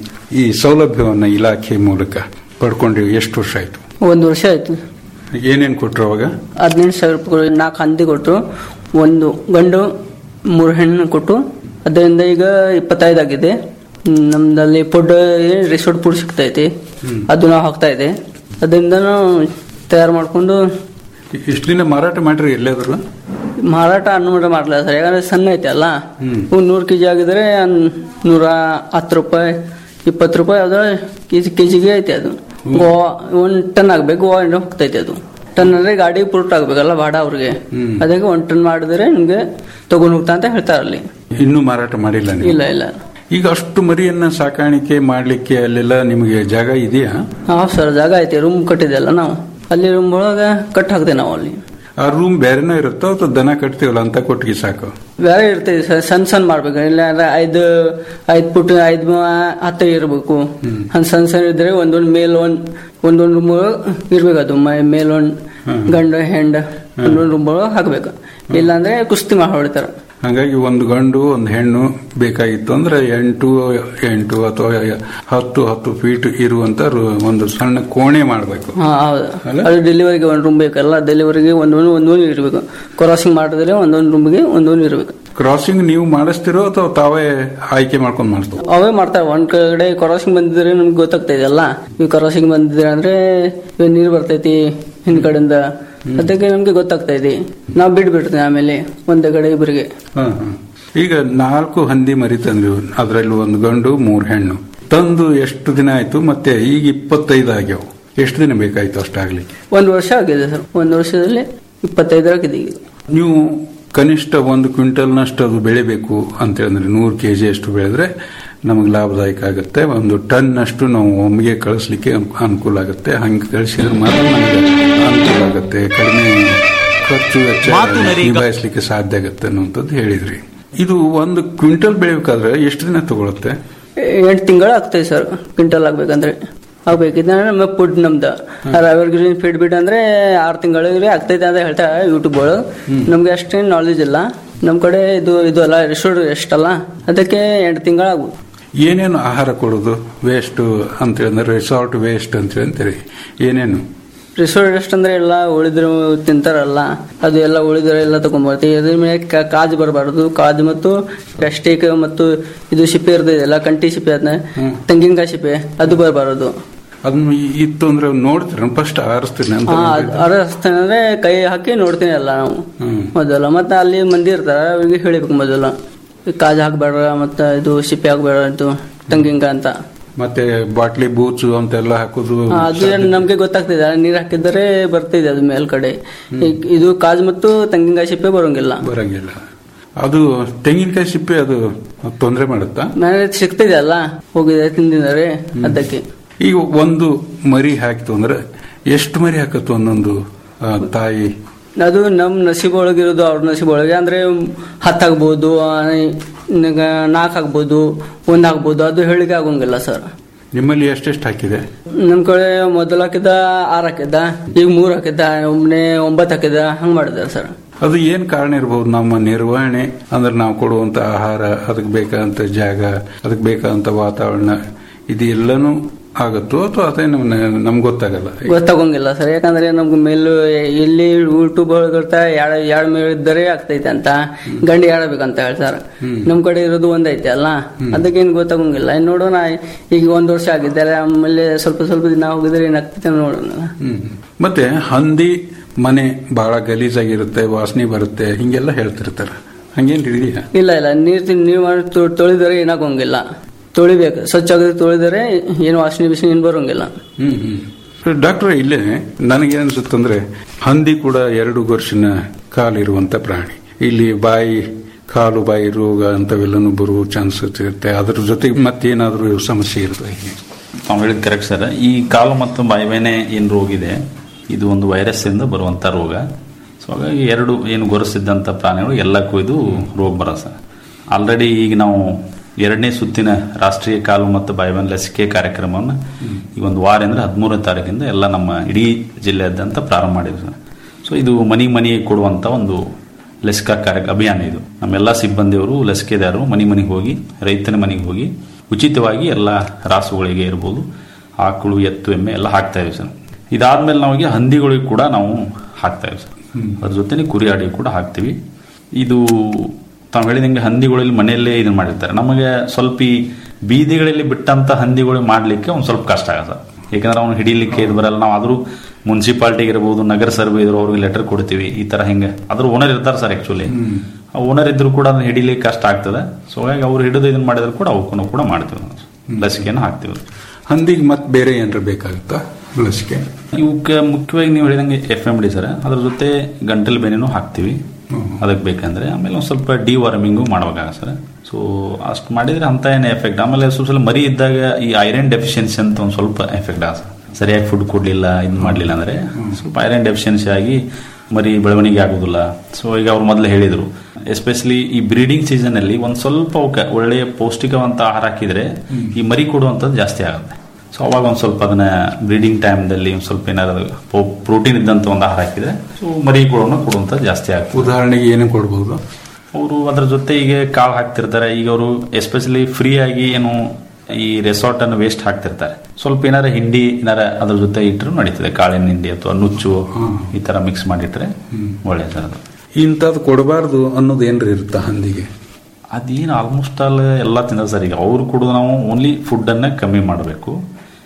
ಈ ಸೌಲಭ್ಯವನ್ನು ಇಲಾಖೆ ಮೂಲಕ ಪಡ್ಕೊಂಡು ಎಷ್ಟು ವರ್ಷ ಆಯ್ತು ಒಂದು ವರ್ಷ ಆಯ್ತು ಏನೇನು ಕೊಟ್ರು ಅವಾಗ ಹದಿನೆಂಟು ಸಾವಿರ ರೂಪಾಯಿ ನಾಲ್ಕು ಹಂದಿ ಕೊಟ್ಟರು ಒಂದು ಗಂಡು ಮೂರು ಹೆಣ್ಣು ಕೊಟ್ಟು ಅದರಿಂದ ಈಗ ಇಪ್ಪತ್ತೈದು ಆಗಿದೆ ಹ್ಮ್, ನಮ್ದಲ್ಲಿ ಫುಡ್ ರಿಸೋರ್ಟ್ ಫುಡ್ ಸಿಗ್ತೈತಿ ಅದು ನಾವು ಹಾಕ್ತಾ ಇದೆ ಅದರಿಂದ ನಾವು ತಯಾರು ಮಾಡ್ಕೊಂಡು ಇಷ್ಟು ದಿನ ಮಾರಾಟ ಮಾಡ್ರಿ ಎಲ್ಲಾದ್ರು ಮಾರಾಟ ಅನ್ಮಾಡ ಮಾಡಲ್ಲ ಸರ್ ಯಾಕಂದ್ರೆ ಸಣ್ಣ ಐತೆ ಅಲ್ಲ ಒಂದು ನೂರು ಕೆಜಿ ಆಗಿದ್ರೆ ಒಂದ್ ನೂರ ಹತ್ತು ರೂಪಾಯಿ ಇಪ್ಪತ್ತು ರೂಪಾಯಿ ಅದ ಕೆಜಿ ಕೆಜಿಗೆ ಐತೆ ಅದು ಗೋವಾ ಒಂದ್ ಟನ್ ಆಗ್ಬೇಕು ಗೋವಾ ಇಂದ ಹೋಗ್ತೈತೆ ಅದು ಟನ್ ಅಂದ್ರೆ ಗಾಡಿ ಪುರುಟ್ ಆಗ್ಬೇಕಲ್ಲ ಭಾಡ ಅವ್ರಿಗೆ ಅದಕ್ಕೆ ಒಂದ್ ಟನ್ ಮಾಡಿದ್ರೆ ನಿಮ್ಗೆ ತಗೊಂಡ್ ಹೋಗ್ತಾ ಅಂತ ಹೇಳ್ತಾರೆ ಅಲ್ಲಿ ಇನ್ನೂ ಮಾರಾಟ ಮಾಡಿಲ್ಲ ನೀವು ಇಲ್ಲ ಇಲ್ಲ ಈಗ ಅಷ್ಟು ಮರಿಯನ್ನ ಸಾಕಾಣಿಕೆ ಮಾಡ್ಲಿಕ್ಕೆ ಅಲ್ಲೆಲ್ಲ ನಿಮಗೆ ಜಾಗ ಇದೆಯಾ ಹಾ ಸರ್ ಜಾಗ ಐತೆ ರೂಮ್ ಕಟ್ಟಿದೆಲ್ಲ ನಾವು ಅಲ್ಲಿ ರೂಮ್ ಒಳಗೆ ಕಟ್ ಹಾಕ್ತೇವೆ ನಾವು ಅಲ್ಲಿ ಆ ರೂಮ್ ಬೇರೆನೇ ಇರುತ್ತೋ ಅಥವಾ ದನ ಕಟ್ತೀವಲ್ಲ ಅಂತ ಕೊಟ್ಟಿಗೆ ಸಾಕು ಬೇರೆ ಇರ್ತೈತಿ ಸರ್ ಸಣ್ಣ ಸಣ್ಣ ಮಾಡ್ಬೇಕು ಇಲ್ಲ ಅಂದ್ರೆ ಐದು ಐದ್ ಫುಟ್ ಐದ್ ಮ- ಹತ್ತು ಇರ್ಬೇಕು ಹಂಗ್ ಸಣ್ಣ ಸಣ್ಣ ಇದ್ರೆ ಒಂದೊಂದ್ ಮೇಲ್ ಒಂದ್ ಒಂದೊಂದ್ ರೂಮ್ ಇರ್ಬೇಕು ಅದು ಮ- ಮೇಲ್ ಒಂದ್ ಗಂಡು ಹೆಂಡ ಒಂದೊಂದ್ ರೂಮ್ ಒಳಗೆ ಹಾಕ್ಬೇಕು ಇಲ್ಲಾಂದ್ರೆ ಕುಸ್ತಿ ಮಾಡಿ ಹೊಡಿತಾರ ಹಾಗಾಗಿ ಒಂದು ಗಂಡು ಒಂದು ಹೆಣ್ಣು ಬೇಕಾಗಿತ್ತು ಅಂದ್ರೆ ಎಂಟು ಎಂಟು ಅಥವಾ ಹತ್ತು ಹತ್ತು ಫೀಟ್ ಇರುವಂತ ರು- ಒಂದು ಸಣ್ಣ ಕೋಣೆ ಮಾಡಬೇಕು ಹಾ ಹೌದು ಅಲ್ಲ? ಅದು ಡೆಲಿವರಿಗೆ ಒಂದ್ ರೂಮ್ ಬೇಕಲ್ಲ ಡೆಲಿವರಿಗೆ ಒಂದೊಂದು ಒಂದೊಂದು ಇರ್ಬೇಕು ಕ್ರಾಸಿಂಗ್ ಮಾಡಿದ್ರೆ ಒಂದೊಂದು ರೂಮ್ಗೆ ಒಂದೊಂದು ಇರ್ಬೇಕು ಕ್ರಾಸಿಂಗ್ ನೀವು ಮಾಡಿಸ್ತಿರೋ ಅಥವಾ ತಾವೇ ಆಯ್ಕೆ ಮಾಡ್ಕೊಂಡು ಮಾಡ್ತೀರೋ ಅವೇ ಮಾಡ್ತಾವೆ ಒಂದ್ ಕಡೆ ಕ್ರಾಸಿಂಗ್ ಬಂದಿದ್ರೆ ನಮ್ಗೆ ಗೊತ್ತಾಗ್ತೈತೆ ಅಲ್ಲ ಈ ಕ್ರಾಸಿಂಗ್ ಬಂದಿದ್ರೆ ಅಂದ್ರೆ ಇವಾಗ ನೀರು ಬರ್ತೈತಿ ಹಿಂದ್ ಕಡೆಯಿಂದ ಅದಕ್ಕೆ ನಮ್ಗೆ ಗೊತ್ತಾಗ್ತೈತಿ ನಾವು ಬಿಡ್ಬಿಡ್ತೀವಿ ಆಮೇಲೆ ಒಂದೇ ಕಡೆ ಇಬ್ಬರಿಗೆ ಹ, ಹ. ಈಗ ನಾಲ್ಕು ಹಂದಿ ಮರಿ ತಂದ್ರಿ ಅದರಲ್ಲಿ ಒಂದು ಗಂಡು ಮೂರು ಹೆಣ್ಣು ತಂದು ಎಷ್ಟು ದಿನ ಆಯ್ತು ಮತ್ತೆ ಈಗ ಇಪ್ಪತ್ತೈದು ಆಗ್ಯಾವ ಎಷ್ಟು ದಿನ ಬೇಕಾಯ್ತು ಅಷ್ಟಾಗ್ಲಿಕ್ಕೆ ಒಂದು ವರ್ಷ ಆಗಿದೆ ಸರ್ ಒಂದು ವರ್ಷದಲ್ಲಿ ಇಪ್ಪತ್ತೈದರಾಗಿದೆ ಈಗ ನೀವು ಕನಿಷ್ಠ ಒಂದು ಕ್ವಿಂಟಲ್ನಷ್ಟು ಅದು ಬೆಳಿಬೇಕು ಅಂತ ಹೇಳಿದ್ರೆ ನೂರು ಕೆ ಜಿ ಅಷ್ಟು ಬೆಳೆದ್ರೆ ನಮಗೆ ಲಾಭದಾಯಕ ಆಗುತ್ತೆ ಒಂದು ಟನ್ ಅಷ್ಟು ನಾವು ಒಮ್ಮೆಗೆ ಕಳಿಸ್ಲಿಕ್ಕೆ ಅನ್- ಅನುಕೂಲ ಆಗುತ್ತೆ ಹಂಗೆ ಕಳಿಸಿದ್ರೆ ಮಾತ್ರ ನಮಗೆ ಅನುಕೂಲ ಆಗುತ್ತೆ ಕಡಿಮೆ ಖರ್ಚು ವೆಚ್ಚ ನಿಭಾಯಿಸ್ಲಿಕ್ಕೆ ಸಾಧ್ಯ ಆಗುತ್ತೆ ಅನ್ನುವಂಥದ್ದು ಹೇಳಿದ್ರಿ ಇದು ಒಂದು ಕ್ವಿಂಟಲ್ ಬೆಳಿಬೇಕಾದ್ರೆ ಎಷ್ಟು ದಿನ ತಗೊಳುತ್ತೆ ಎಂಟು ತಿಂಗಳು ಆಗ್ತೈತೆ ಸರ್ ಕ್ವಿಂಟಲ್ ಆಗ್ಬೇಕಂದ್ರೆ ಆಗ್ಬೇಕಿದ್ರೆ ನಮ್ಮ ಫುಡ್ ನಮ್ದು ರೈವರ್ ಗ್ರೀನ್ ಫೀಡ್ ಬಿಟ್ ಅಂದ್ರೆ ಆರು ತಿಂಗಳಿಗೆ ಆಗ್ತೈತೆ ಅಂತ ಹೇಳ್ತಾರೆ ಯೂಟ್ಯೂಬ್ ಒಳಗೆ ನಮ್ಗೆ ಅಷ್ಟೇನು ನಾಲೆಜ್ ಇಲ್ಲ ನಮ್ಮ ಕಡೆ ಇದು ಇದು ಅಲ್ಲ ರಿಸೋರ್ಟ್ ಎಷ್ಟಲ್ಲ ಅದಕ್ಕೆ ಎಂಟು ತಿಂಗಳು ಆಗ್ಬೋದು ಏನೇನು ಆಹಾರ ಕೊಡೋದು ವೇಸ್ಟ್ ಅಂತ ಹೇಳಿದ್ರೆ ರಿಸಾರ್ಟ್ ವೇಸ್ಟ್ ಅಂತ ಅಂತೀರಿ ಏನೇನು ರಿಸೋರ್ಟ್ ಎಷ್ಟು ಅಂದ್ರೆ ಎಲ್ಲ ಉಳಿದ್ರು ತಿಂತಾರಲ್ಲ ಅದು ಎಲ್ಲ ಉಳಿದ್ರೆ ಎಲ್ಲ ತಗೊಂಡ್ಬರ್ತೀವಿ ಅದ್ರ ಮೇಲೆ ಕ- ಕಾಜು ಬರಬಾರ್ದು ಕಾಜು ಮತ್ತು ಪ್ಲಾಸ್ಟಿಕ್ ಮತ್ತು ಇದು ಸಿಪ್ಪೆ ಇರ್ತದಲ್ಲ ಕಂಟಿ ಸಿಪ್ಪೆ ಅದನ್ನ ತೆಂಗಿನಕಾಯಿ ಸಿಪ್ಪೆ ಅದು ಬರಬಾರದು ಅದನ್ನ ಇತ್ತು ಅಂದ್ರೆ ನೋಡ್ತೀರ ಫಸ್ಟ್ ಆರಿಸ್ತೀನಿ ಅಂತ ಅರಸ್ತೇನೆ ಅಂದ್ರೆ ಕೈ ಹಾಕಿ ನೋಡ್ತೀನಿ ಎಲ್ಲ ನಾವು ಹ್ಮ್. ಮೊದಲು ಮತ್ತೆ ಅಲ್ಲಿ ಮಂದಿ ಇರ್ತಾರ ಅವ್ರಿಗೆ ಹೇಳಿಬೇಕು ಮೊದಲು ಈ ಕಾಜು ಹಾಕ್ಬೇಡ ಮತ್ತೆ ಇದು ಸಿಪ್ಪೆ ಹಾಕ್ಬೇಡ ಇದು ತೆಂಗಿನಕಾಯಿ ಅಂತ ಮತ್ತೆ ಬಾಟ್ಲಿ ಬೂಚು ಅಂತೆಲ್ಲ ಹಾಕೋದು ಆ, ಅದು ಏನ್ ನಮ್ಗೆ ಗೊತ್ತಾಗ್ತಿದೆ ನೀರ್ ಹಾಕಿದರೆ ಬರ್ತಿದೆ ಅದು ಮೇಲ್ಕಡೆ ಈ- ಇದು ಕಾಜು ಮತ್ತು ತೆಂಗಿನಕಾಯಿ ಸಿಪ್ಪೆ ಬರೋಂಗಿಲ್ಲ ಬರಂಗಿಲ್ಲ ಅದು ತೆಂಗಿನಕಾಯಿ ಸಿಪ್ಪೆ ಅದು ತೊಂದರೆ ಮಾಡುತ್ತಾ ಮನೆ ಸಿಗ್ತಿದೆ ಅಲ್ಲ ಹೋಗಿದೆ ತಿಂದಿದ್ದಾರೆ ಅದಕ್ಕೆ ಈಗ ಒಂದು ಮರಿ ಹಾಕಿತು ಅಂದ್ರೆ ಎಷ್ಟು ಮರಿ ಹಾಕತ್ತು ಒಂದೊಂದು ಆ, ತಾಯಿ ಅದು ನಮ್ ನಸೀಬ್ ಒಳಗಿರೋದು ಅವ್ರ ನಸೀಬ್ ಒಳಗೆ ಅಂದ್ರೆ ಹತ್ತು ಆಗ್ಬೋದು ನಾಲ್ಕು ಆಗ್ಬೋದು ಒಂದ್ ಆಗ್ಬೋದು ಅದು ಹೇಳಿಕೆ ಆಗೋಂಗಿಲ್ಲ ಸರ್ ನಿಮ್ಮಲ್ಲಿ ಎಷ್ಟೆಷ್ಟು ಹಾಕಿದೆ ನಮ್ ಕಡೆ ಮೊದಲು ಹಾಕಿದ ಆರ್ ಹಾಕಿದ್ದ ಈಗ ಮೂರ್ ಹಾಕಿದ್ದ ಒಮ್ಮೆ ಒಂಬತ್ತು ಹಾಕಿದ ಹಂಗ್ ಮಾಡಿದಾರೆ ಸರ್ ಅದು ಏನ್ ಕಾರಣ ಇರಬಹುದು ನಮ್ಮ ನಿರ್ವಹಣೆ ಅಂದ್ರೆ ನಾವು ಕೊಡುವಂತ ಆಹಾರ ಅದಕ್ಕೆ ಬೇಕಾದಂತ ಜಾಗ ಅದಕ್ಕೆ ಬೇಕಾದಂತ ವಾತಾವರಣ ಇದು ಎಲ್ಲನೂ ಆಗುತ್ತೋ ಅಥವಾ ಅದೇ ನಮ್ಗೆ ಗೊತ್ತಾಗಲ್ಲ ಗೊತ್ತಾಗೋಂಗಿಲ್ಲ ಸರ್ ಯಾಕಂದ್ರೆ ನಮ್ಗೆ ಮೇಲು ಎಲ್ಲಿ ಯೂಟ್ಯೂಬ್ ಒಳಗಿರ್ತಾ ಎರಡು ಎರಡು ಮೇಲ್ ಇದ್ದರೆ ಆಗ್ತೈತೆ ಅಂತ ಗಂಡಿ ಆಡಬೇಕಂತ ಹೇಳ್ತಾರೆ ನಮ್ ಕಡೆ ಇರೋದು ಒಂದೈತೆ ಅಲ್ಲ ಅದಕ್ಕೇನು ಗೊತ್ತಾಗೋಂಗಿಲ್ಲ ಇನ್ನು ನೋಡೋಣ ಈಗ ಒಂದ್ ವರ್ಷ ಆಗಿದ್ದಾರೆ ಆಮೇಲೆ ಸ್ವಲ್ಪ ಸ್ವಲ್ಪ ದಿನ ಹೋಗಿದ್ರೆ ಏನಾಗ್ತೈತೆ ನೋಡೋಣ ಹ್ಮ್. ಮತ್ತೆ ಹಂದಿ ಮನೆ ಬಹಳ ಗಲೀಜಾಗಿರುತ್ತೆ ವಾಸನೆ ಬರುತ್ತೆ ಹಿಂಗೆಲ್ಲ ಹೇಳ್ತಿರ್ತಾರೆ ಹಂಗೇನ್ ಇದೆಯಾ ಇಲ್ಲ ಇಲ್ಲ ನೀರ್ ತಿನ್- ನೀರ್ ಮಾಡಿ ತೊ- ತೊಳೆದರೆ ಏನಾಗೋಂಗಿಲ್ಲ ತೊಳಿಬೇಕು ಸ್ವಚ್ಛವಾಗಿ ತೊಳೆದರೆ ಏನು ವಾಸನೆ ಬಿಸಿನೆ ಏನು ಬರೋಂಗಿಲ್ಲ ಹ್ಮ್ ಹ್ಮ್ ಡಾಕ್ಟರ್ ಇಲ್ಲೇ ನನಗೆ ಅನ್ಸುತ್ತಂದ್ರೆ ಹಂದಿ ಕೂಡ ಎರಡು ವರ್ಷನ ಕಾಲಿರುವಂತ ಪ್ರಾಣಿ ಇಲ್ಲಿ ಬಾಯಿ ಕಾಲು ಬಾಯಿ ರೋಗ ಅಂತವೆಲ್ಲನೂ ಬರುವ ಚಾನ್ಸಸ್ ಇರುತ್ತೆ ಅದ್ರ ಜೊತೆಗೆ ಮತ್ತೇನಾದ್ರೂ ಸಮಸ್ಯೆ ಇರುತ್ತೆ ತಾವು ಹೇಳಿದ ಕರೆಕ್ಟ್ ಸರ್ ಈ ಕಾಲು ಮತ್ತು ಬಾಯಿಬೇನೆ ಏನು ರೋಗ ಇದೆ ಇದು ಒಂದು ವೈರಸ್ ಇಂದ ಬರುವಂತ ರೋಗ ಸೊ ಹಾಗಾಗಿ ಎರಡು ಏನು ಗೊರಸಿದ್ದಂಥ ಪ್ರಾಣಿಗಳು ಎಲ್ಲಕ್ಕೂ ಇದು ರೋಗ ಬರೋ ಸರ್ ಆಲ್ರೆಡಿ ಈಗ ನಾವು ಎರಡನೇ ಸುತ್ತಿನ ರಾಷ್ಟ್ರೀಯ ಕಾಲು ಮತ್ತು ಬಾಯಿಬೇನೆ ಲಸಿಕೆ ಕಾರ್ಯಕ್ರಮವನ್ನು ಈ ಒಂದು ವಾರ ಅಂದ್ರೆ ಹದಿಮೂರನೇ ತಾರೀಕಿಂದ ಎಲ್ಲ ನಮ್ಮ ಇಡೀ ಜಿಲ್ಲೆಯಾದ್ಯಂತ ಪ್ರಾರಂಭ ಮಾಡಿದ್ವಿ ಸರ್ ಸೊ ಇದು ಮನಿ ಮನಿ ಕೊಡುವಂತ ಒಂದು ಲಸಿಕಾ ಕಾರ್ಯ ಅಭಿಯಾನ ಇದು ನಮ್ಮೆಲ್ಲ ಸಿಬ್ಬಂದಿಯವರು ಲಸಿಕೆದಾರರು ಮನೆ ಮನೆಗೆ ಹೋಗಿ ರೈತನ ಮನೆಗೆ ಹೋಗಿ ಉಚಿತವಾಗಿ ಎಲ್ಲ ರಾಸುಗಳಿಗೆ ಇರ್ಬೋದು ಆಕಳು ಎತ್ತು ಎಮ್ಮೆ ಎಲ್ಲ ಹಾಕ್ತಾ ಇದ್ದೀವಿ ಸರ್ ಇದಾದ್ಮೇಲೆ ನಮಗೆ ಹಂದಿಗಳಿಗೆ ಕೂಡ ನಾವು ಹಾಕ್ತಾ ಇದ್ದೀವಿ ಸರ್ ಅದ್ರ ಜೊತೆನೆ ಕುರಿ ಆಡಿಗೆ ಕೂಡ ಹಾಕ್ತೀವಿ ಇದು ತಾವು ಹೇಳಿದಂಗೆ ಹಂದಿಗಳಲ್ಲಿ ಮನೆಯಲ್ಲೇ ಇದನ್ನ ಮಾಡಿರ್ತಾರೆ ನಮಗೆ ಸ್ವಲ್ಪ ಈ ಬೀದಿಗಳಲ್ಲಿ ಬಿಟ್ಟಂತ ಹಂದಿಗಳು ಮಾಡ್ಲಿಕ್ಕೆ ಒಂದು ಸ್ವಲ್ಪ ಕಷ್ಟ ಆಗುತ್ತೆ ಯಾಕಂದ್ರೆ ಅವ್ನು ಹಿಡಿಲಿಕ್ಕೆ ಇದು ಬರಲ್ಲ ನಾವು ಆದ್ರೂ ಮುನ್ಸಿಪಾಲ್ಟಿಗೆ ಇರ್ಬೋದು ನಗರ ಸರ್ವೆ ಇದ್ರು ಅವ್ರಿಗೆ ಲೆಟರ್ ಕೊಡ್ತೀವಿ ಈ ತರ ಹಿಂಗೆ ಅದ್ರ ಓನರ್ ಇರ್ತಾರೆ ಸರ್ ಆಕ್ಚುಲಿ ಓನರ್ ಇದ್ರು ಕೂಡ ಅದನ್ನ ಹಿಡಿಲಿಕ್ಕೆ ಕಷ್ಟ ಆಗ್ತದೆ ಸೊ ಹಾಗಾಗಿ ಅವ್ರು ಹಿಡಿದು ಇದನ್ನ ಮಾಡಿದ್ರು ಕೂಡ ಅವಕ್ಕೂ ಕೂಡ ಮಾಡ್ತೀವಿ ನಾವು. ಲಸಿಕೆಯನ್ನು ಹಾಕ್ತೀವಿ ಹಂದಿಗೆ ಮತ್ತೆ ಬೇರೆ ಏನಾರ ಬೇಕಾಗುತ್ತಾ ಲಸಿಕೆ ಇವಕ್ಕೆ ಮುಖ್ಯವಾಗಿ ನೀವು ಹೇಳಿದಂಗೆ ಎಫ್ ಎಂ ಡಿ ಸರ್ ಅದ್ರ ಜೊತೆ ಗಂಟಲು ಬೇನೆನೂ ಹಾಕ್ತೀವಿ ಅದಕ್ಕೆ ಬೇಕಂದ್ರೆ ಆಮೇಲೆ ಒಂದು ಸ್ವಲ್ಪ ಡಿ ವಾರ್ಮಿಂಗು ಮಾಡುವಾಗ ಸರ್ ಸೊ ಅಷ್ಟು ಮಾಡಿದ್ರೆ ಅಂತ ಏನು ಎಫೆಕ್ಟ್ ಆಮೇಲೆ ಸ್ವಲ್ಪ ಸ್ವಲ್ಪ ಮರಿ ಇದ್ದಾಗ ಈ ಐರನ್ ಡೆಫಿಷಿಯನ್ಸಿ ಅಂತ ಒಂದು ಸ್ವಲ್ಪ ಎಫೆಕ್ಟ್ ಆಗ ಸರಿಯಾಗಿ ಫುಡ್ ಕೊಡ್ಲಿಲ್ಲ ಇದು ಮಾಡಲಿಲ್ಲ ಅಂದ್ರೆ ಸ್ವಲ್ಪ ಐರನ್ ಡೆಫಿಷಿಯನ್ಸಿ ಆಗಿ ಮರಿ ಬೆಳವಣಿಗೆ ಆಗೋದಿಲ್ಲ ಸೊ ಈಗ ಅವ್ರು ಮೊದಲು ಹೇಳಿದ್ರು ಎಸ್ಪೆಷಲಿ ಈ ಬ್ರೀಡಿಂಗ್ ಸೀಸನ್ ಅಲ್ಲಿ ಒಂದ್ ಸ್ವಲ್ಪ ಅವಕ್ಕೆ ಒಳ್ಳೆಯ ಪೌಷ್ಟಿಕವಂತ ಆಹಾರ ಹಾಕಿದ್ರೆ ಈ ಮರಿ ಕೊಡುವಂಥದ್ದು ಜಾಸ್ತಿ ಆಗುತ್ತೆ ಸೊ ಅವಾಗ ಒಂದು ಸ್ವಲ್ಪ ಅದನ್ನ ಬ್ರೀಡಿಂಗ್ ಟೈಮ್ದಲ್ಲಿ ಒಂದು ಸ್ವಲ್ಪ ಏನಾದ್ರು ಪ್ರೋಟೀನ್ ಇದ್ದಂತ ಒಂದು ಆಹಾರ ಹಾಕಿದ್ರೆ ಸೊ ಮರಿ ಕೂಡ ಕೊಡುವಂಥದ್ದು ಜಾಸ್ತಿ ಆಗ್ತದೆ ಉದಾಹರಣೆಗೆ ಏನು ಕೊಡ್ಬೋದು ಅವರು ಅದ್ರ ಜೊತೆ ಈಗ ಕಾಳು ಹಾಕ್ತಿರ್ತಾರೆ ಈಗ ಅವರು ಎಸ್ಪೆಷಲಿ ಫ್ರೀ ಆಗಿ ಏನು ಈ ರೆಸಾರ್ಟ್ ಅನ್ನು ವೇಸ್ಟ್ ಹಾಕ್ತಿರ್ತಾರೆ ಸ್ವಲ್ಪ ಏನಾರ ಹಿಂಡಿ ಏನಾರ ಅದ್ರ ಜೊತೆ ಇಟ್ಟರು ನಡೀತದೆ ಕಾಳಿನ ಹಿಂಡಿ ಅಥವಾ ನುಚ್ಚು ಈ ತರ ಮಿಕ್ಸ್ ಮಾಡಿಟ್ರೆ ಒಳ್ಳೆ ಸರ್ ಅದು ಇಂಥದ್ದು ಕೊಡಬಾರ್ದು ಅನ್ನೋದು ಏನ್ರಿ ಇರುತ್ತಾ ಹಂದಿಗೆ ಅದೇನು ಆಲ್ಮೋಸ್ಟ್ ಆಲ್ ಎಲ್ಲ ತಿಂದ ಸರ್ ಈಗ ಅವ್ರು ಕೊಡೋದು ನಾವು ಓನ್ಲಿ ಫುಡ್ ಅನ್ನ ಕಮ್ಮಿ ಮಾಡಬೇಕು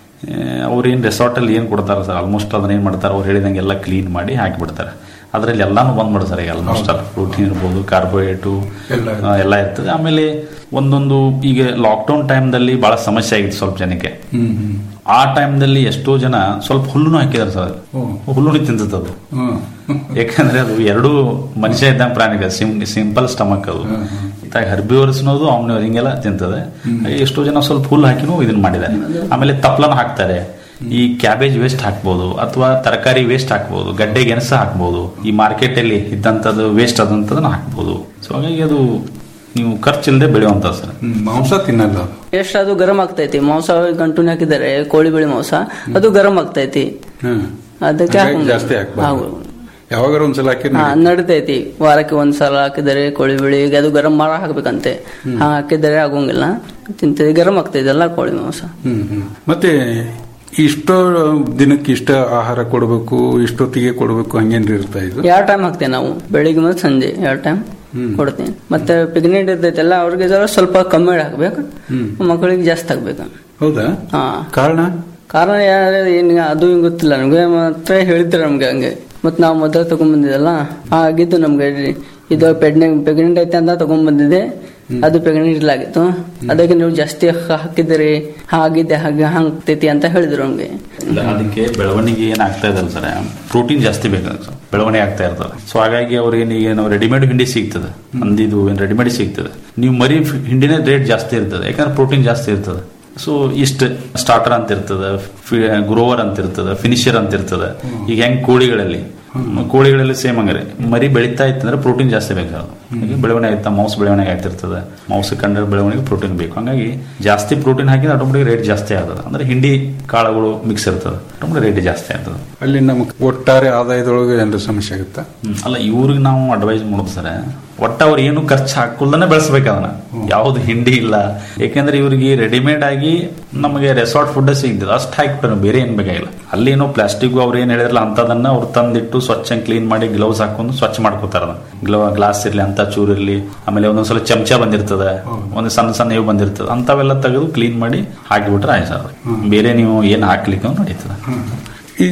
ಅವ್ರು ಏನು ರೆಸಾರ್ಟಲ್ಲಿ ಏನು ಕೊಡ್ತಾರೆ ಸರ್ ಆಲ್ಮೋಸ್ಟ್ ಅದನ್ನ ಏನು ಮಾಡ್ತಾರೆ ಅವ್ರು ಹೇಳಿದಂಗೆ ಎಲ್ಲ ಕ್ಲೀನ್ ಮಾಡಿ ಹಾಕಿಬಿಡ್ತಾರೆ ಅದರಲ್ಲಿ ಎಲ್ಲಾನು ಬಂದ್ ಮಾಡ್ತಾರೆ ಈಗ ಆಲ್ಮೋಸ್ಟ್ ಆಲ್ ಪ್ರೋಟೀನ್ ಇರ್ಬೋದು ಕಾರ್ಬೋಹೈಡ್ರೇಟು ಎಲ್ಲ ಎಲ್ಲ ಇರ್ತದೆ ಆಮೇಲೆ ಒಂದೊಂದು ಈಗ ಲಾಕ್ಡೌನ್ ಟೈಮ್ದಲ್ಲಿ ಬಹಳ ಸಮಸ್ಯೆ ಆಗಿತ್ತು ಸ್ವಲ್ಪ ಜನಕ್ಕೆ ಹ್ಮ್ ಹ್ಮ್ ಆ ಟೈಮ್ದಲ್ಲಿ ಎಷ್ಟೋ ಜನ ಸ್ವಲ್ಪ ಹುಲ್ಲುನು ಹಾಕಿದಾರೆ ಸರ್ ಹುಲ್ಲುನು ತಿಂತದೆ ಅದು ಹ್ಮ್. ಯಾಕಂದ್ರೆ ಅದು ಎರಡು ಮನುಷ್ಯ ಇದ್ದಂಗೆ ಪ್ರಾಣಿಗಳು ಸಿಂ ಸಿಂಪಲ್ ಸ್ಟಮಕ್ ಅದು ಇತ್ತಾಗ ಹರ್ಬಿವರ್ಸ್ ಅನ್ನೋದು ಆಮ್ನಿವರ್ ಹಿಂಗೆಲ್ಲ ತಿಂತದೆ ಹಾಗೆ ಎಷ್ಟೋ ಜನ ಸ್ವಲ್ಪ ಹುಲ್ಲು ಹಾಕಿನೂ ಇದನ್ನ ಮಾಡಿದ್ದಾರೆ ಆಮೇಲೆ ತಪ್ಲನ ಹಾಕ್ತಾರೆ ಈ ಕ್ಯಾಬೇಜ್ ವೇಸ್ಟ್ ಹಾಕ್ಬೋದು ಅಥವಾ ತರಕಾರಿ ವೇಸ್ಟ್ ಹಾಕ್ಬೋದು ಗಡ್ಡೆ ಗೆಣಸ ಹಾಕ್ಬೋದು ಈ ಮಾರ್ಕೆಟ್ ಅಲ್ಲಿ ಇದ್ದಂಥದ್ದು ವೇಸ್ಟ್ ಆದಂಥದನ್ನ ಹಾಕ್ಬೋದು ಸೊ ಹಾಗಾಗಿ ಅದು ನೀವು ಖರ್ಚಿಲ್ಲದೆ ಬೆಳೆಯುವಂತ ಸರ್ ಹ್ಮ್, ಮಾಂಸ ತಿನ್ನಲ್ಲ ಅದು ಎಷ್ಟು ಅದು ಗರಂ ಆಗ್ತೈತಿ ಮಾಂಸ ಗಂಟುನ ಹಾಕಿದ್ದಾರೆ ಕೋಳಿ ಬಿಳಿ ಮಾಂಸ ಅದು ಗರಂ ಆಗ್ತೈತಿ ಹ್ಮ್. ಅದಕ್ಕೆ ಹಾಗಾಗಿ ಹಾಕೊಂಡ್- ಜಾಸ್ತಿ ಹಾಕ್ಬಾರ್ದು ಹೌದು. ಯಾವಾಗಾರ ಒಂದ್ಸಲ ಹಾಕಿ ಹಾ ನಡಿತೈತಿ ವಾರಕ್ಕೆ ಒಂದ್ಸಲ ಹಾಕಿದರೆ ಕೋಳಿ ಬಿಳಿ ಈಗ ಅದು ಗರಂ ಮಾರ ಹಾಕ್ಬೇಕಂತೆ ಹಾ ಹಾಕಿದರೆ ಆಗೋಂಗಿಲ್ಲ ತಿಂತದೆ ಗರಂ ಆಗ್ತೈತಲ್ಲ ಕೋಳಿ ಮಾಂಸ ಹ್ಮ್ ಹ್ಮ್. ಮತ್ತೆ ಇಷ್ಟೋ ದಿನಕ್ಕೆ ಇಷ್ಟ ಆಹಾರ ಕೊಡಬೇಕು ಇಷ್ಟೊತ್ತಿಗೆ ಕೊಡಬೇಕು ಹಂಗೇನ್ರಿ ಇರ್ತಾ ಇದು ಎರಡು ಟೈಮ್ ಹಾಕ್ತೇವೆ ನಾವು ಬೆಳಿಗ್ಗೆ ಮತ್ತು ಸಂಜೆ ಎರಡು ಟೈಮ್ ಕೊಡ್ತೀನಿ ಮತ್ತೆ ಪ್ರೆಗ್ನೆಂಟ್ ಇರ್ತೈತಲ್ಲ ಅವ್ರಿಗೆ ಜರ ಸ್ವಲ್ಪ ಕಮ್ಮಿ ಹಾಕ್ಬೇಕು ಮಕ್ಕಳಿಗೆ ಜಾಸ್ತಿ ಹಾಕ್ಬೇಕು ಹೌದಾ ಹಾ ಕಾರಣ ಕಾರಣ ಯಾರು ಏನ್ ಅದು ಹಿಂಗ್ ಗೊತ್ತಿಲ್ಲ ನಮ್ಗೆ ಮಾತ್ರ ಹೇಳಿದ್ರು ನಮ್ಗೆ ಹಂಗೆ ಮತ್ ನಾವು ಮೊದಲು ತಗೊಂಡ್ಬಂದಿದ್ದಲ್ಲ ಆಗಿದ್ದು ನಮ್ಗೆ ಇದು ಪ್ರೆಗ್ನೆಂಟ್ ಪ್ರೆಗ್ನೆಂಟ್ ಐತೆ ಅಂತ ತಗೊಂಡ್ಬಂದಿದ್ದೆ ಅದು ಪ್ರೆಗ್ನೆಂಟ್ ಇಲ್ಲಾಗಿತ್ತು ಅದಕ್ಕೆ ನೀವು ಜಾಸ್ತಿ ಹಾ- ಹಾಕಿದಿರಿ ಹಾಗಿದ್ದೆ ಹಾಗೆ ಹಾಕ್ತೈತಿ ಅಂತ ಹೇಳಿದ್ರು ನಮ್ಗೆ ಇಲ್ಲ, ಅದಕ್ಕೆ ಬೆಳವಣಿಗೆ ಏನಾಗ್ತಾ ಇದಲ್ಲ ಸರ್ ಪ್ರೋಟೀನ್ ಜಾಸ್ತಿ ಬೇಕಾಗುತ್ತೆ ಸರ್ ಬೆಳವಣಿಗೆ ಆಗ್ತಾ ಇರ್ತದೆ ಸೊ ಹಾಗಾಗಿ ಅವ್ರಿಗೆ ಈಗ ನಾವು ರೆಡಿಮೇಡ್ ಹಿಂಡಿ ಸಿಗ್ತದೆ ಅಂದಿದು ಏನು ರೆಡಿಮೇಡ್ ಸಿಗ್ತದೆ ನೀವು ಮರಿ ಫಿ- ಹಿಂಡಿನೇ ರೇಟ್ ಜಾಸ್ತಿ ಇರ್ತದೆ ಯಾಕಂದ್ರೆ ಪ್ರೋಟೀನ್ ಜಾಸ್ತಿ ಇರ್ತದೆ ಸೊ ಇಷ್ಟ ಸ್ಟಾರ್ಟರ್ ಅಂತ ಇರ್ತದೆ ಗ್ರೋವರ್ ಅಂತ ಇರ್ತದೆ ಫಿನಿಷರ್ ಅಂತ ಇರ್ತದೆ ಈಗ ಹೆಂಗ್ ಕೋಳಿಗಳಲ್ಲಿ ಕೋಳಿಗಳಲ್ಲಿ ಸೇಮ್ ಹಂಗಾರೆ ಮರಿ ಬೆಳೀತಾ ಇತ್ತಂದ್ರೆ ಪ್ರೋಟೀನ್ ಜಾಸ್ತಿ ಬೇಕಾಗುತ್ತೆ ಹಾಗೆ ಬೆಳವಣಿಗೆ ಆಯ್ತಾ ಮೌಸ್ ಬೆಳವಣಿಗೆ ಆಗ್ತಿರ್ತದೆ ಮೌಸ್ ಕಂಡ ಬೆಳವಣಿಗೆ ಪ್ರೋಟೀನ್ ಬೇಕು ಹಾಗಾಗಿ ಜಾಸ್ತಿ ಪ್ರೋಟೀನ್ ಹಾಕಿದ್ರೆ ಆಟೋಮೆಟಿಕ್ ರೇಟ್ ಜಾಸ್ತಿ ಆಗ್ತದೆ ಅಂದ್ರೆ ಹಿಂಡಿ ಕಾಳುಗಳು ಮಿಕ್ಸ್ ಇರ್ತದೆ ಆಟೋಮೆಟಿಕ್ ರೇಟ್ ಜಾಸ್ತಿ ಆಗ್ತದೆ ಅಲ್ಲಿ ನಮ್ಗೆ ಒಟ್ಟಾರೆ ಆದಾಯದೊಳಗೆ ಏನಾರ ಸಮಸ್ಯೆ ಆಗುತ್ತಾ ಹ್ಮ್. ಅಲ್ಲ ಇವ್ರಿಗೆ ನಾವು ಅಡ್ವೈಸ್ ಮಾಡೋದು ಸರ್ ಒಟ್ಟ ಅವ್ರು ಏನು ಖರ್ಚು ಹಾಕುಲ್ದನೆ ಬೆಳೆಸ್ಬೇಕು ಅದನ್ನ ಯಾವ್ದು ಹಿಂಡಿ ಇಲ್ಲ ಯಾಕೆಂದ್ರೆ ಇವ್ರಿಗೆ ರೆಡಿಮೇಡ್ ಆಗಿ ನಮಗೆ ರೆಸಾರ್ಟ್ ಫುಡ್ ಸಿಗ್ತದೆ ಅಷ್ಟು ಹಾಕ್ಬಿಟ್ರೆ ಬೇರೆ ಏನ್ ಬೇಕಾಗಿಲ್ಲ ಅಲ್ಲಿ ಏನೋ ಪ್ಲಾಸ್ಟಿಕ್ ಅವ್ರು ಏನ್ ಹೇಳಿದ್ರಲ್ಲ ಅಂತದನ್ನ ಅವ್ರು ತಂದಿಟ್ಟು ಸ್ವಚ್ಛ ಕ್ಲೀನ್ ಮಾಡಿ ಗ್ಲೌಸ್ ಹಾಕೊಂಡು ಸ್ವಚ್ಛ ಮಾಡ್ಕೋತಾರ ಗ್ಲೌ ಗ್ಲಾಸ್ ಇರ್ಲಿ ಅಂತ ಚೂರ್ ಇರ್ಲಿ ಆಮೇಲೆ ಒಂದೊಂದ್ಸಲ ಚಮಚ ಬಂದಿರ್ತದೆ ಒಂದು ಸಣ್ಣ ಸಣ್ಣ ಇವು ಬಂದಿರ್ತದೆ ಅಂತವೆಲ್ಲ ತೆಗೆದು ಕ್ಲೀನ್ ಮಾಡಿ ಹಾಕಿಬಿಟ್ರೆ ಆಯ್ತು ಸರ್ ಬೇರೆ ನೀವು ಏನ್ ಹಾಕ್ಲಿಕ್ಕೆ ನಡೀತದೆ ಈಗ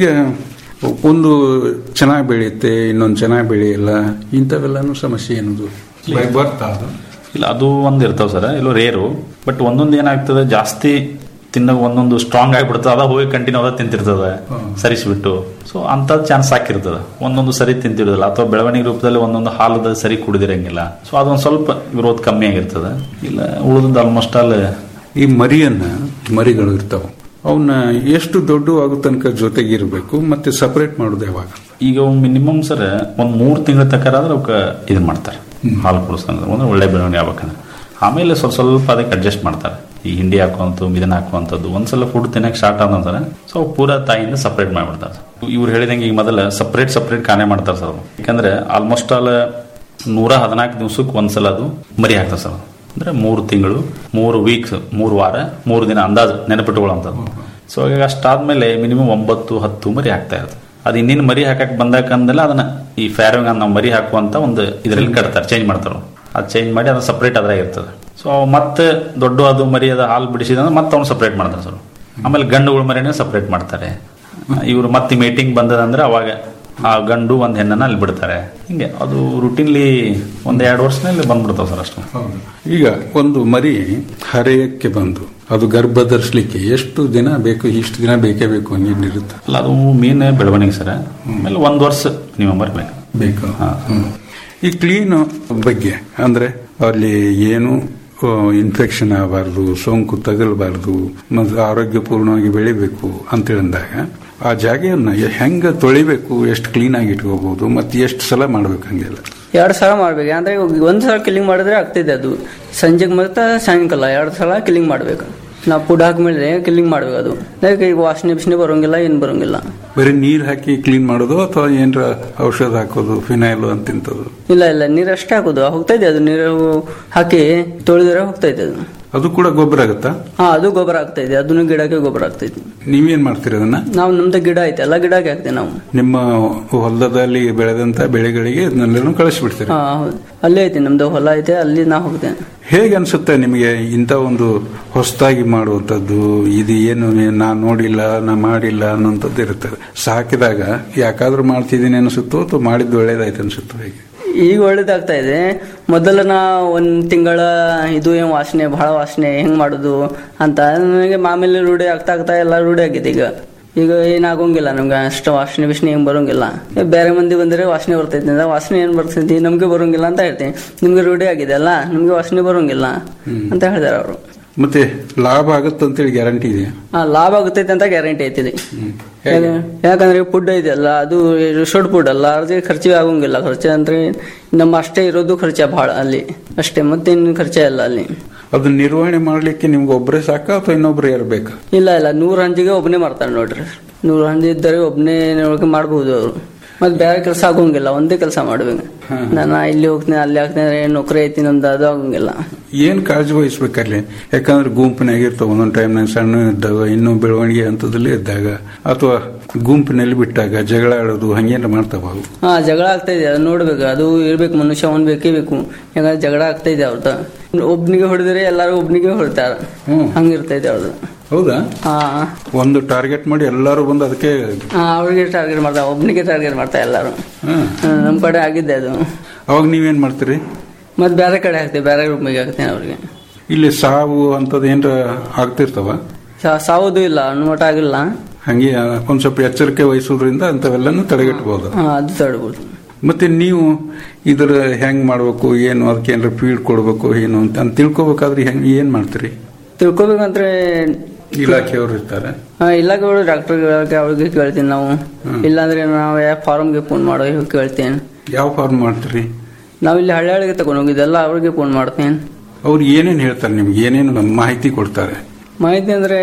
ಒಂದು ಚೆನ್ನಾಗಿ ಬೆಳೆಯುತ್ತೆ ಇನ್ನೊಂದು ಚೆನ್ನಾಗಿ ಬೆಳೆಯಲ್ಲ ಇಂಥವೆಲ್ಲನೂ ಸಮಸ್ಯೆ ಏನದು ಬರ್ತಾ ಅದು ಇಲ್ಲ ಅದು ಒಂದು ಇರ್ತಾವ ಸರ್ ಇಲ್ಲೋ ರೇರು ಬಟ್ ಒಂದೊಂದು ಏನಾಗ್ತದೆ ಜಾಸ್ತಿ ತಿನ್ನೋ ಒಂದೊಂದು ಸ್ಟ್ರಾಂಗ್ ಆಗಿಬಿಡ್ತದೆ ಅದ ಹೋಗಿ ಕಂಟಿನ್ಯೂ ಅದ ತಿಂತಿರ್ತದೆ ಸರಿಸ್ಬಿಟ್ಟು ಸೊ ಅಂಥದ್ದು ಚಾನ್ಸ್ ಹಾಕಿರ್ತದೆ ಒಂದೊಂದು ಸರಿ ತಿಂತಿರೋದಿಲ್ಲ ಅಥವಾ ಬೆಳವಣಿಗೆ ರೂಪದಲ್ಲಿ ಒಂದೊಂದು ಹಾಲದ ಸರಿ ಕುಡಿದಿರಂಗಿಲ್ಲ ಸೊ ಅದೊಂದು ಸ್ವಲ್ಪ ಗ್ರೋತ್ ಕಮ್ಮಿ ಆಗಿರ್ತದೆ ಇಲ್ಲ ಉಳಿದದ್ದು ಆಲ್ಮೋಸ್ಟ್ ಆಲ್ ಈ ಮರಿಯನ್ನ ಮರಿಗಳು ಇರ್ತಾವ ಅವನ್ನ ಎಷ್ಟು ದೊಡ್ಡ ಆಗೋ ತನಕ ಜೊತೆಗೆ ಇರಬೇಕು ಮತ್ತೆ ಸಪರೇಟ್ ಮಾಡೋದು ಯಾವಾಗ ಈಗ ಮಿನಿಮಮ್ ಸರ್ ಒಂದ್ ಮೂರ್ ತಿಂಗಳ ತನಕ ಆದ್ರೆ ಅವಕ್ಕೆ ಇದು ಮಾಡ್ತಾರೆ ಹಾಲು ಕುಡಿಸ್ತಾರೆ ಅಂದ್ರೆ ಒಳ್ಳೆ ಬೆಳವಣಿಗೆ ಆಗ್ಬೇಕಂದ್ರೆ ಆಮೇಲೆ ಸ್ವಲ್ಪ ಸ್ವಲ್ಪ ಅದಕ್ಕೆ ಅಡ್ಜಸ್ಟ್ ಮಾಡ್ತಾರೆ ಈ ಹಿಂಡಿ ಹಾಕುವಂಥದ್ದು ಇದನ್ನ ಹಾಕುವಂಥದ್ದು ಒಂದ್ಸಲ ಫುಡ್ ತಿನ್ನಕ್ಕೆ ಸ್ಟಾರ್ಟ್ ಆದಂತಾರೆ ಸೊ ಅವು ಪೂರಾ ತಾಯಿಯಿಂದ ಸಪ್ರೇಟ್ ಮಾಡಿಬಿಡ್ತಾರೆ ಇವ್ರು ಹೇಳಿದಂಗೆ ಈಗ ಮೊದಲ ಸಪ್ರೇಟ್ ಸಪ್ರೇಟ್ ಕಾನೆ ಮಾಡ್ತಾರೆ ಸರ್ ಅವ್ರು. ಯಾಕಂದ್ರೆ ಆಲ್ಮೋಸ್ಟ್ ಆಲ್ ನೂರ ಹದಿನಾಲ್ಕು ದಿವ್ಸಕ್ಕೆ ಒಂದ್ಸಲ ಅದು ಮರಿ ಹಾಕ್ತಾರೆ ಸರ್ ಅಂದ್ರೆ ಮೂರು ತಿಂಗಳು ಮೂರು ವೀಕ್ಸ್ ಮೂರು ವಾರ ಮೂರು ದಿನ ಅಂದಾಜು ನೆನಪಿಟ್ಟುಕೊಳ್ಳುವಂಥದ್ದು ಸೊ ಈಗ ಅಷ್ಟಾದ್ಮೇಲೆ ಮಿನಿಮಮ್ ಒಂಬತ್ತು ಹತ್ತು ಮರಿ ಹಾಕ್ತಾ ಇರುತ್ತೆ ಅದು ಇನ್ನೇನು ಮರಿ ಹಾಕಕ್ ಬಂದಾಕಂದಲ್ಲ ಅದನ್ನ ಈ ಫ್ಯಾರಿಂಗ್ ನಾವು ಮರಿ ಹಾಕುವಂತ ಒಂದು ಇದರಲ್ಲಿ ಕಟ್ತಾರೆ ಚೇಂಜ್ ಮಾಡ್ತಾರೆ ಅದು ಚೇಂಜ್ ಮಾಡಿ ಅದು ಸಪ್ರೇಟ್ ಅದ್ರಾಗ ಇರ್ತದೆ ಸೊ ಮತ್ತೆ ದೊಡ್ಡ ಅದು ಮರಿ ಅದು ಹಾಲು ಬಿಡಿಸಿದ್ರೆ ಮತ್ತೆ ಅವ್ನು ಸಪ್ರೇಟ್ ಮಾಡ್ತಾರೆ ಸರ್ ಆಮೇಲೆ ಗಂಡುಗಳ ಮರಿನೇ ಸಪ್ರೇಟ್ ಮಾಡ್ತಾರೆ ಇವರು ಮತ್ತೆ ಮೀಟಿಂಗ್ ಬಂದದಂದ್ರೆ ಅವಾಗ ಆ ಗಂಡು ಒಂದು ಹೆಣ್ಣನ್ನ ಅಲ್ಲಿ ಬಿಡ್ತಾರೆ ಹಿಂಗೆ ಅದು ರುಟೀನ್ಲಿ ಒಂದ್ ಎರಡು ವರ್ಷದಲ್ಲಿ ಬಂದ್ಬಿಡ್ತಾವ ಸರ್ ಅಷ್ಟು ಈಗ ಒಂದು ಮರಿ ಹರೆಯಕ್ಕೆ ಬಂದು ಅದು ಗರ್ಭ ಧರಿಸ್ಲಿಕ್ಕೆ ಎಷ್ಟು ದಿನ ಬೇಕು ಇಷ್ಟು ದಿನ ಬೇಕೇ ಬೇಕು ಹಂಗೇನಿರುತ್ತೆ ಅಲ್ಲ ಅದು ಮೀನ್ ಬೆಳವಣಿಗೆ ಸರ್ ಆಮೇಲೆ ಒಂದ್ ವರ್ಷ ನೀವು ಬರ್ಬೇಕು ಬೇಕು ಹಾ. ಹ್ಮ್. ಈ ಕ್ಲೀನ್ ಬಗ್ಗೆ ಅಂದ್ರೆ ಅಲ್ಲಿ ಏನು ಇನ್ಫೆಕ್ಷನ್ ಆಗಬಾರ್ದು ಸೋಂಕು ತಗಲಬಾರ್ದು ಮತ್ತು ಆರೋಗ್ಯಪೂರ್ಣವಾಗಿ ಬೆಳಿಬೇಕು ಅಂತ ಹೇಳಿದಾಗ ಆ ಜಾಗೆಯನ್ನ ಹೆಂಗ ತೊಳಿಬೇಕು ಎಷ್ಟು ಕ್ಲೀನ್ ಆಗಿ ಇಟ್ಕೋಬಹುದು ಮತ್ತೆ ಎಷ್ಟು ಸಲ ಮಾಡ್ಬೇಕು ಹಂಗೆಲ್ಲ ಎರಡು ಸಲ ಮಾಡ್ಬೇಕು ಅಂದ್ರೆ ಒಂದ್ ಸಲ ಕಿಲ್ಲಿಂಗ್ ಮಾಡಿದ್ರೆ ಆಗ್ತಿದೆ ಅದು ಸಂಜೆಗೆ ಮತ್ತೆ ಸಾಯಂಕಾಲ ಎರಡು ಸಲ ಕಿಲ್ಲಿಂಗ್ ಮಾಡ್ಬೇಕು ನಾವು ಫುಡ್ ಹಾಕ್ಮೇಲೆ ಕಿಲ್ಲಿಂಗ್ ಮಾಡ್ಬೇಕು ಅದು ಅದಕ್ಕೆ ಈಗ ವಾಸನೆ ಬಿಸ್ನೆ ಬರೋಂಗಿಲ್ಲ ಏನು ಬರೋಂಗಿಲ್ಲ ಬರೀ ನೀರ್ ಹಾಕಿ ಕ್ಲೀನ್ ಮಾಡೋದು ಅಥವಾ ಏನ್ರ ಔಷಧ ಹಾಕೋದು ಫಿನೈಲ್ ಅಂತಿಂತದ್ದು ಇಲ್ಲ ಇಲ್ಲ ನೀರು ಅಷ್ಟೇ ಹಾಕೋದು ಹೋಗ್ತಾ ಇದೆ ಅದು ನೀರು ಹಾಕಿ ತೊಳೆದ್ರೆ ಹೋಗ್ತಾ ಇದೆ ಅದು ಅದು ಕೂಡ ಗೊಬ್ಬರ ಆಗುತ್ತಾ ಹಾ ಅದು ಗೊಬ್ಬರ ಆಗ್ತಾ ಇದೆ ಅದನ್ನು ಗಿಡಕ್ಕೆ ಗೊಬ್ಬರ ಆಗ್ತೈತಿ ನೀವೇನ್ ಮಾಡ್ತೀರಿ ಅದನ್ನ ನಾವು ನಮ್ದು ಗಿಡ ಐತೆ ಎಲ್ಲ ಗಿಡಕ್ಕೆ ಹಾಕ್ತೇವೆ ನಾವು ನಿಮ್ಮ ಹೊಲದಲ್ಲಿ ಬೆಳೆದಂತ ಬೆಳೆಗಳಿಗೆ ಇದನ್ನೆಲ್ಲನೂ ಕಳಿಸ್ಬಿಡ್ತೀರಿ ಹಾ ಹೌದು ಅಲ್ಲೇ ಐತಿ ನಮ್ದು ಹೊಲ ಐತೆ ಅಲ್ಲಿ ನಾ ಹೋಗ್ತೇನೆ ಹೇಗೆ ಅನ್ಸುತ್ತೆ ನಿಮಗೆ ಇಂಥ ಒಂದು ಹೊಸದಾಗಿ ಮಾಡುವಂಥದ್ದು ಇದು ಏನು ನಾ ನೋಡಿಲ್ಲ ನಾ ಮಾಡಿಲ್ಲ ಅನ್ನೋಂಥದ್ದು ಇರ್ತದೆ ಸಾಕಿದಾಗ ಯಾಕಾದ್ರೂ ಮಾಡ್ತಿದ್ದೀನಿ ಅನ್ಸುತ್ತೋ ಅಥವಾ ಮಾಡಿದ್ದು ಒಳ್ಳೇದಾಯ್ತು ಅನ್ಸುತ್ತೋ ಹೇಗೆ ಈಗ ಒಳ್ಳೇದಾಗ್ತಾ ಇದೆ ಮೊದಲ ನಾ ಒಂದ್ ತಿಂಗಳ ಇದು ಏನ್ ವಾಸನೆ ಬಹಳ ವಾಸನೆ ಹೆಂಗ್ ಮಾಡುದು ಅಂತ ನನಗೆ ಮಾಮೂಲಿ ರೂಢಿ ಆಗ್ತಾ ಆಗ್ತಾ ಎಲ್ಲ ರೂಢಿ ಆಗಿದೆ ಈಗ ಈಗ ಏನಾಗೋಂಗಿಲ್ಲ ನಮ್ಗೆ ಅಷ್ಟು ವಾಸನೆ ಬಿಸ್ನೆ ಏನ್ ಬರೋಂಗಿಲ್ಲ ಬೇರೆ ಮಂದಿ ಬಂದ್ರೆ ವಾಸನೆ ಬರ್ತೈತಿ ಅಂದ್ರೆ ವಾಸನೆ ಏನ್ ಬರ್ತೈತಿ ನಮ್ಗೆ ಬರೋಂಗಿಲ್ಲ ಅಂತ ಹೇಳ್ತೀನಿ ನಿಮ್ಗೆ ರೂಢಿ ಆಗಿದೆ ಅಲ್ಲ ನಿಮ್ಗೆ ವಾಸನೆ ಬರೋಂಗಿಲ್ಲ ಅಂತ ಹೇಳಿದಾರೆ ಅವರು ಮತ್ತೆ ಲಾಭ ಆಗುತ್ತಂತೇಳಿ ಗ್ಯಾರಂಟಿ ಇದೆ ಹಾ ಲಾಭ ಆಗುತ್ತೈತೆ ಅಂತ ಗ್ಯಾರಂಟಿ ಐತಿದೆ ಯಾಕಂದ್ರೆ ಫುಡ್ ಇದೆಯಲ್ಲ ಅದು ರಿಸೋರ್ಟ್ ಫುಡ್ ಅಲ್ಲ ಅದೇ ಖರ್ಚಿಗೆ ಆಗೋಂಗಿಲ್ಲ ಖರ್ಚು ಅಂದ್ರೆ ನಮ್ಮ ಅಷ್ಟೇ ಇರೋದು ಖರ್ಚ ಬಹಳ ಅಲ್ಲಿ ಅಷ್ಟೇ ಮತ್ತೇನು ಖರ್ಚ ಇಲ್ಲ ಅಲ್ಲಿ ಅದನ್ನ ನಿರ್ವಹಣೆ ಮಾಡ್ಲಿಕ್ಕೆ ನಿಮ್ಗೆ ಒಬ್ಬರೇ ಸಾಕ ಅಥವಾ ಇನ್ನೊಬ್ರು ಇರಬೇಕಾ ಇಲ್ಲ ಇಲ್ಲ ನೂರು ಹಂಜಿಗೆ ಒಬ್ಬನೇ ಮಾಡ್ತಾರೆ ನೋಡ್ರಿ ನೂರು ಹಂಜಿ ಇದ್ದರೆ ಒಬ್ಬನೇ ಮಾಡ್ಬೋದು ಅವರು ಮತ್ತೆ ಬೇರೆ ಕೆಲಸ ಆಗೋಂಗಿಲ್ಲ ಒಂದೇ ಕೆಲಸ ಮಾಡ್ಬೇಕು ನಾನು ಇಲ್ಲಿ ಹೋಗ್ತೀನಿ ಅಲ್ಲಿ ಹಾಕ್ತೀನಿ ನೌಕರಿ ಐತಿ ನಮ್ದು ಅದು ಆಗೋಂಗಿಲ್ಲ ಏನ್ ಕಾಳಜಿ ವಹಿಸ್ಬೇಕಲ್ಲಿ ಯಾಕಂದ್ರೆ ಗುಂಪಿನಾಗ ಇರ್ತಾವ ಒಂದೊಂದು ಟೈಮ್ನಾಗ ಸಣ್ಣ ಇದ್ದಾಗ ಇನ್ನೂ ಬೆಳವಣಿಗೆ ಹಂತದಲ್ಲಿ ಇದ್ದಾಗ ಅಥವಾ ಗುಂಪಿನಲ್ಲಿ ಬಿಟ್ಟಾಗ ಜಗಳ ಆಡೋದು ಹಂಗೇನ ಮಾಡ್ತಾವ ಅವು ಹಾ ಜಗಳ ಆಗ್ತಾ ಇದೆ ಅದು ನೋಡ್ಬೇಕು ಅದು ಇರ್ಬೇಕು ಮನುಷ್ಯ ಒಂದ್ ಬೇಕೇ ಬೇಕು ಯಾಕಂದ್ರೆ ಜಗಳ ಆಗ್ತಾ ಇದೆ ಅವ್ರದ್ದು ಒಬ್ನಿಗೆ ಹೊಡೆದ್ರೆ ಎಲ್ಲಾರು ಒಬ್ನಿಗೆ ಹೊಡ್ತಾರ ಹ್ಮ್. ಹಂಗಿರ್ತಾ ಇದೆ ಅವ್ರದ್ದು ಹೌದಾ ಹಾ ಒಂದು ಟಾರ್ಗೆಟ್ ಮಾಡಿ ಎಲ್ಲರೂ ಬಂದು ಅದಕ್ಕೆ ಹಾ, ಅವ್ರಿಗೆ ಟಾರ್ಗೆಟ್ ಮಾಡ್ತಾರೆ ಒಬ್ನಿಗೆ ಟಾರ್ಗೆಟ್ ಮಾಡ್ತಾರೆ ಎಲ್ಲಾರು ಹ್ಮ್. ಹ್ಮ್, ನಮ್ ಕಡೆ ಆಗಿದ್ದೆ ಅದು ಅವಾಗ ನೀವೇನ್ ಮಾಡ್ತೀರಿ ಮತ್ತೆ ಬೇರೆ ಕಡೆ ಹಾಕ್ತೇವೆ ಬೇರೆ ರೂಮಿಗೆ ಹಾಕ್ತೇನೆ ಅವ್ರಿಗೆ ಇಲ್ಲಿ ಸಾವು ಅಂತದ್ ಏನ್ರ ಆಗ್ತಿರ್ತಾವ ಸಾ- ಸಾವುದು ಇಲ್ಲ ಅನುಮಟ ಆಗಿಲ್ಲ ಹಂಗೆ ಒಂದ್ ಸ್ವಲ್ಪ ಎಚ್ಚರಿಕೆ ವಹಿಸೋದ್ರಿಂದ ಅಂತವೆಲ್ಲನೂ ತಡೆಗಟ್ಟಬಹುದು ಹಾ, ಅದು ತಡ್ಬೋದು ಮತ್ತೆ ನೀವು ಇದ್ರ ಹೆಂಗ್ ಮಾಡ್ಬೇಕು ಏನು ಅದಕ್ಕೆ ಏನಾರ ಫೀಡ್ ಕೊಡ್ಬೇಕು ಏನು ಅಂತ ಅಂತ ತಿಳ್ಕೊಬೇಕಾದ್ರೆ ಹೆಂಗ್ ಏನ್ ಮಾಡ್ತೀರಿ ತಿಳ್ಕೊಬೇಕಂದ್ರೆ ಇಲಾಖೆಯವರು ಇರ್ತಾರೆ ಹಾ, ಇಲಾಖೆಗಳು ಡಾಕ್ಟರ್ ಅವ್ರಿಗೆ ಕೇಳ್ತೀನಿ ನಾವು ಇಲ್ಲಾಂದ್ರೆ ನಾವು ಯಾವ ಫಾರ್ಮ್ಗೆ ಫೋನ್ ಮಾಡೋ ಇವ್ರಿಗೆ ಕೇಳ್ತೇನೆ ಯಾವ ಫಾರ್ಮ್ ಮಾಡ್ತೀರಿ ನಾವು ಇಲ್ಲಿ ಹಳ್ಳಿ ಹಳ್ಳಿಗೆ ತಗೊಂಡು ಹೋಗಿದ್ದೆಲ್ಲ ಅವ್ರಿಗೆ ಫೋನ್ ಮಾಡ್ತೇನೆ ಅವ್ರು ಏನೇನ್ ಹೇಳ್ತಾರೆ ನಿಮ್ಗೆ ಏನೇನು ಮಾಹಿತಿ ಕೊಡ್ತಾರೆ ಮಾಹಿತಿ ಅಂದ್ರೆ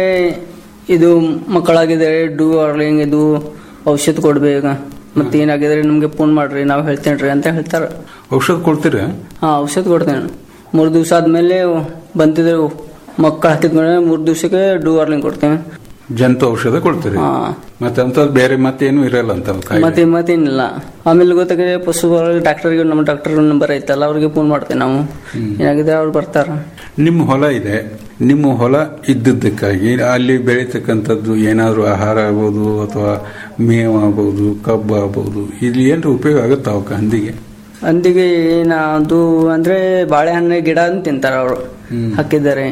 ಇದು ಮಕ್ಕಳಾಗಿದ್ದಾರೆ ಡೂ ಆರ್ಲಿಂಗ್ ಇದು ಔಷಧ ಕೊಡ್ಬೇಕ ಮತ್ತೆ ಏನಾಗಿದ್ರೆ ನಿಮ್ಗೆ ಫೋನ್ ಮಾಡ್ರಿ ನಾವು ಹೇಳ್ತೇನ್ರಿ ಅಂತ ಹೇಳ್ತಾರ ಔಷಧ ಕೊಡ್ತೀರಾ ಹಾ ಔಷಧ ಕೊಡ್ತೇನೆ ಮೂರು ದಿವಸ ಆದ್ಮೇಲೆ ಬಂದಿದ್ರೆ ಮಕ್ಕಳು ಹಾಕಿದ್ಮೇಲೆ ಮೂರು ದಿವಸಕ್ಕೆ ಡೂ ಆರ್ಲಿಂಗ್ ಕೊಡ್ತೇನೆ ಜಂತು ಔಷಧ ಕೊಡ್ತೀರಿ ಹಾ ಮತ್ತೆ ಅಂತದ್ ಬೇರೆ ಮತ್ತೇನು ಇರಲ್ಲ ಅಂತ ಕಾಯಿಲೆ. ಮತ್ತೆ ಮತ್ತೇನಿಲ್ಲ ಆಮೇಲೆ ಗೊತ್ತಾಗಿದೆ ಪಶು ಡಾಕ್ಟರ್ಗೆ ನಮ್ಮ ಡಾಕ್ಟರ್ ನಂಬರ್ ಐತಲ್ಲ ಅವ್ರಿಗೆ ಫೋನ್ ಮಾಡ್ತೇವೆ ನಾವು ಏನಾಗಿದೆ ಅವ್ರು ಬರ್ತಾರ ನಿಮ್ಮ ಹೊಲ ಇದೆ ನಿಮ್ಮ ಹೊಲ ಇದ್ದದ್ದಕ್ಕಾಗಿ ಅಲ್ಲಿ ಬೆಳೀತಕ್ಕಂಥದ್ದು ಏನಾದರೂ ಆಹಾರ ಆಗ್ಬೋದು ಅಥವಾ ಮೇವು ಆಗ್ಬೋದು ಕಬ್ಬು ಆಗ್ಬೋದು ಇಲ್ಲಿ ಏನ್ರ ಉಪಯೋಗ ಆಗುತ್ತಾ ಅವಕ್ಕೆ ಹಂದಿಗೆ ಅಂದಿಗೆ ಅದು ಅಂದ್ರೆ ಬಾಳೆಹಣ್ಣು ಗಿಡ ಅಂತ ತಿಂತಾರ ಅವರು ಹಾಕಿದ್ದಾರೆ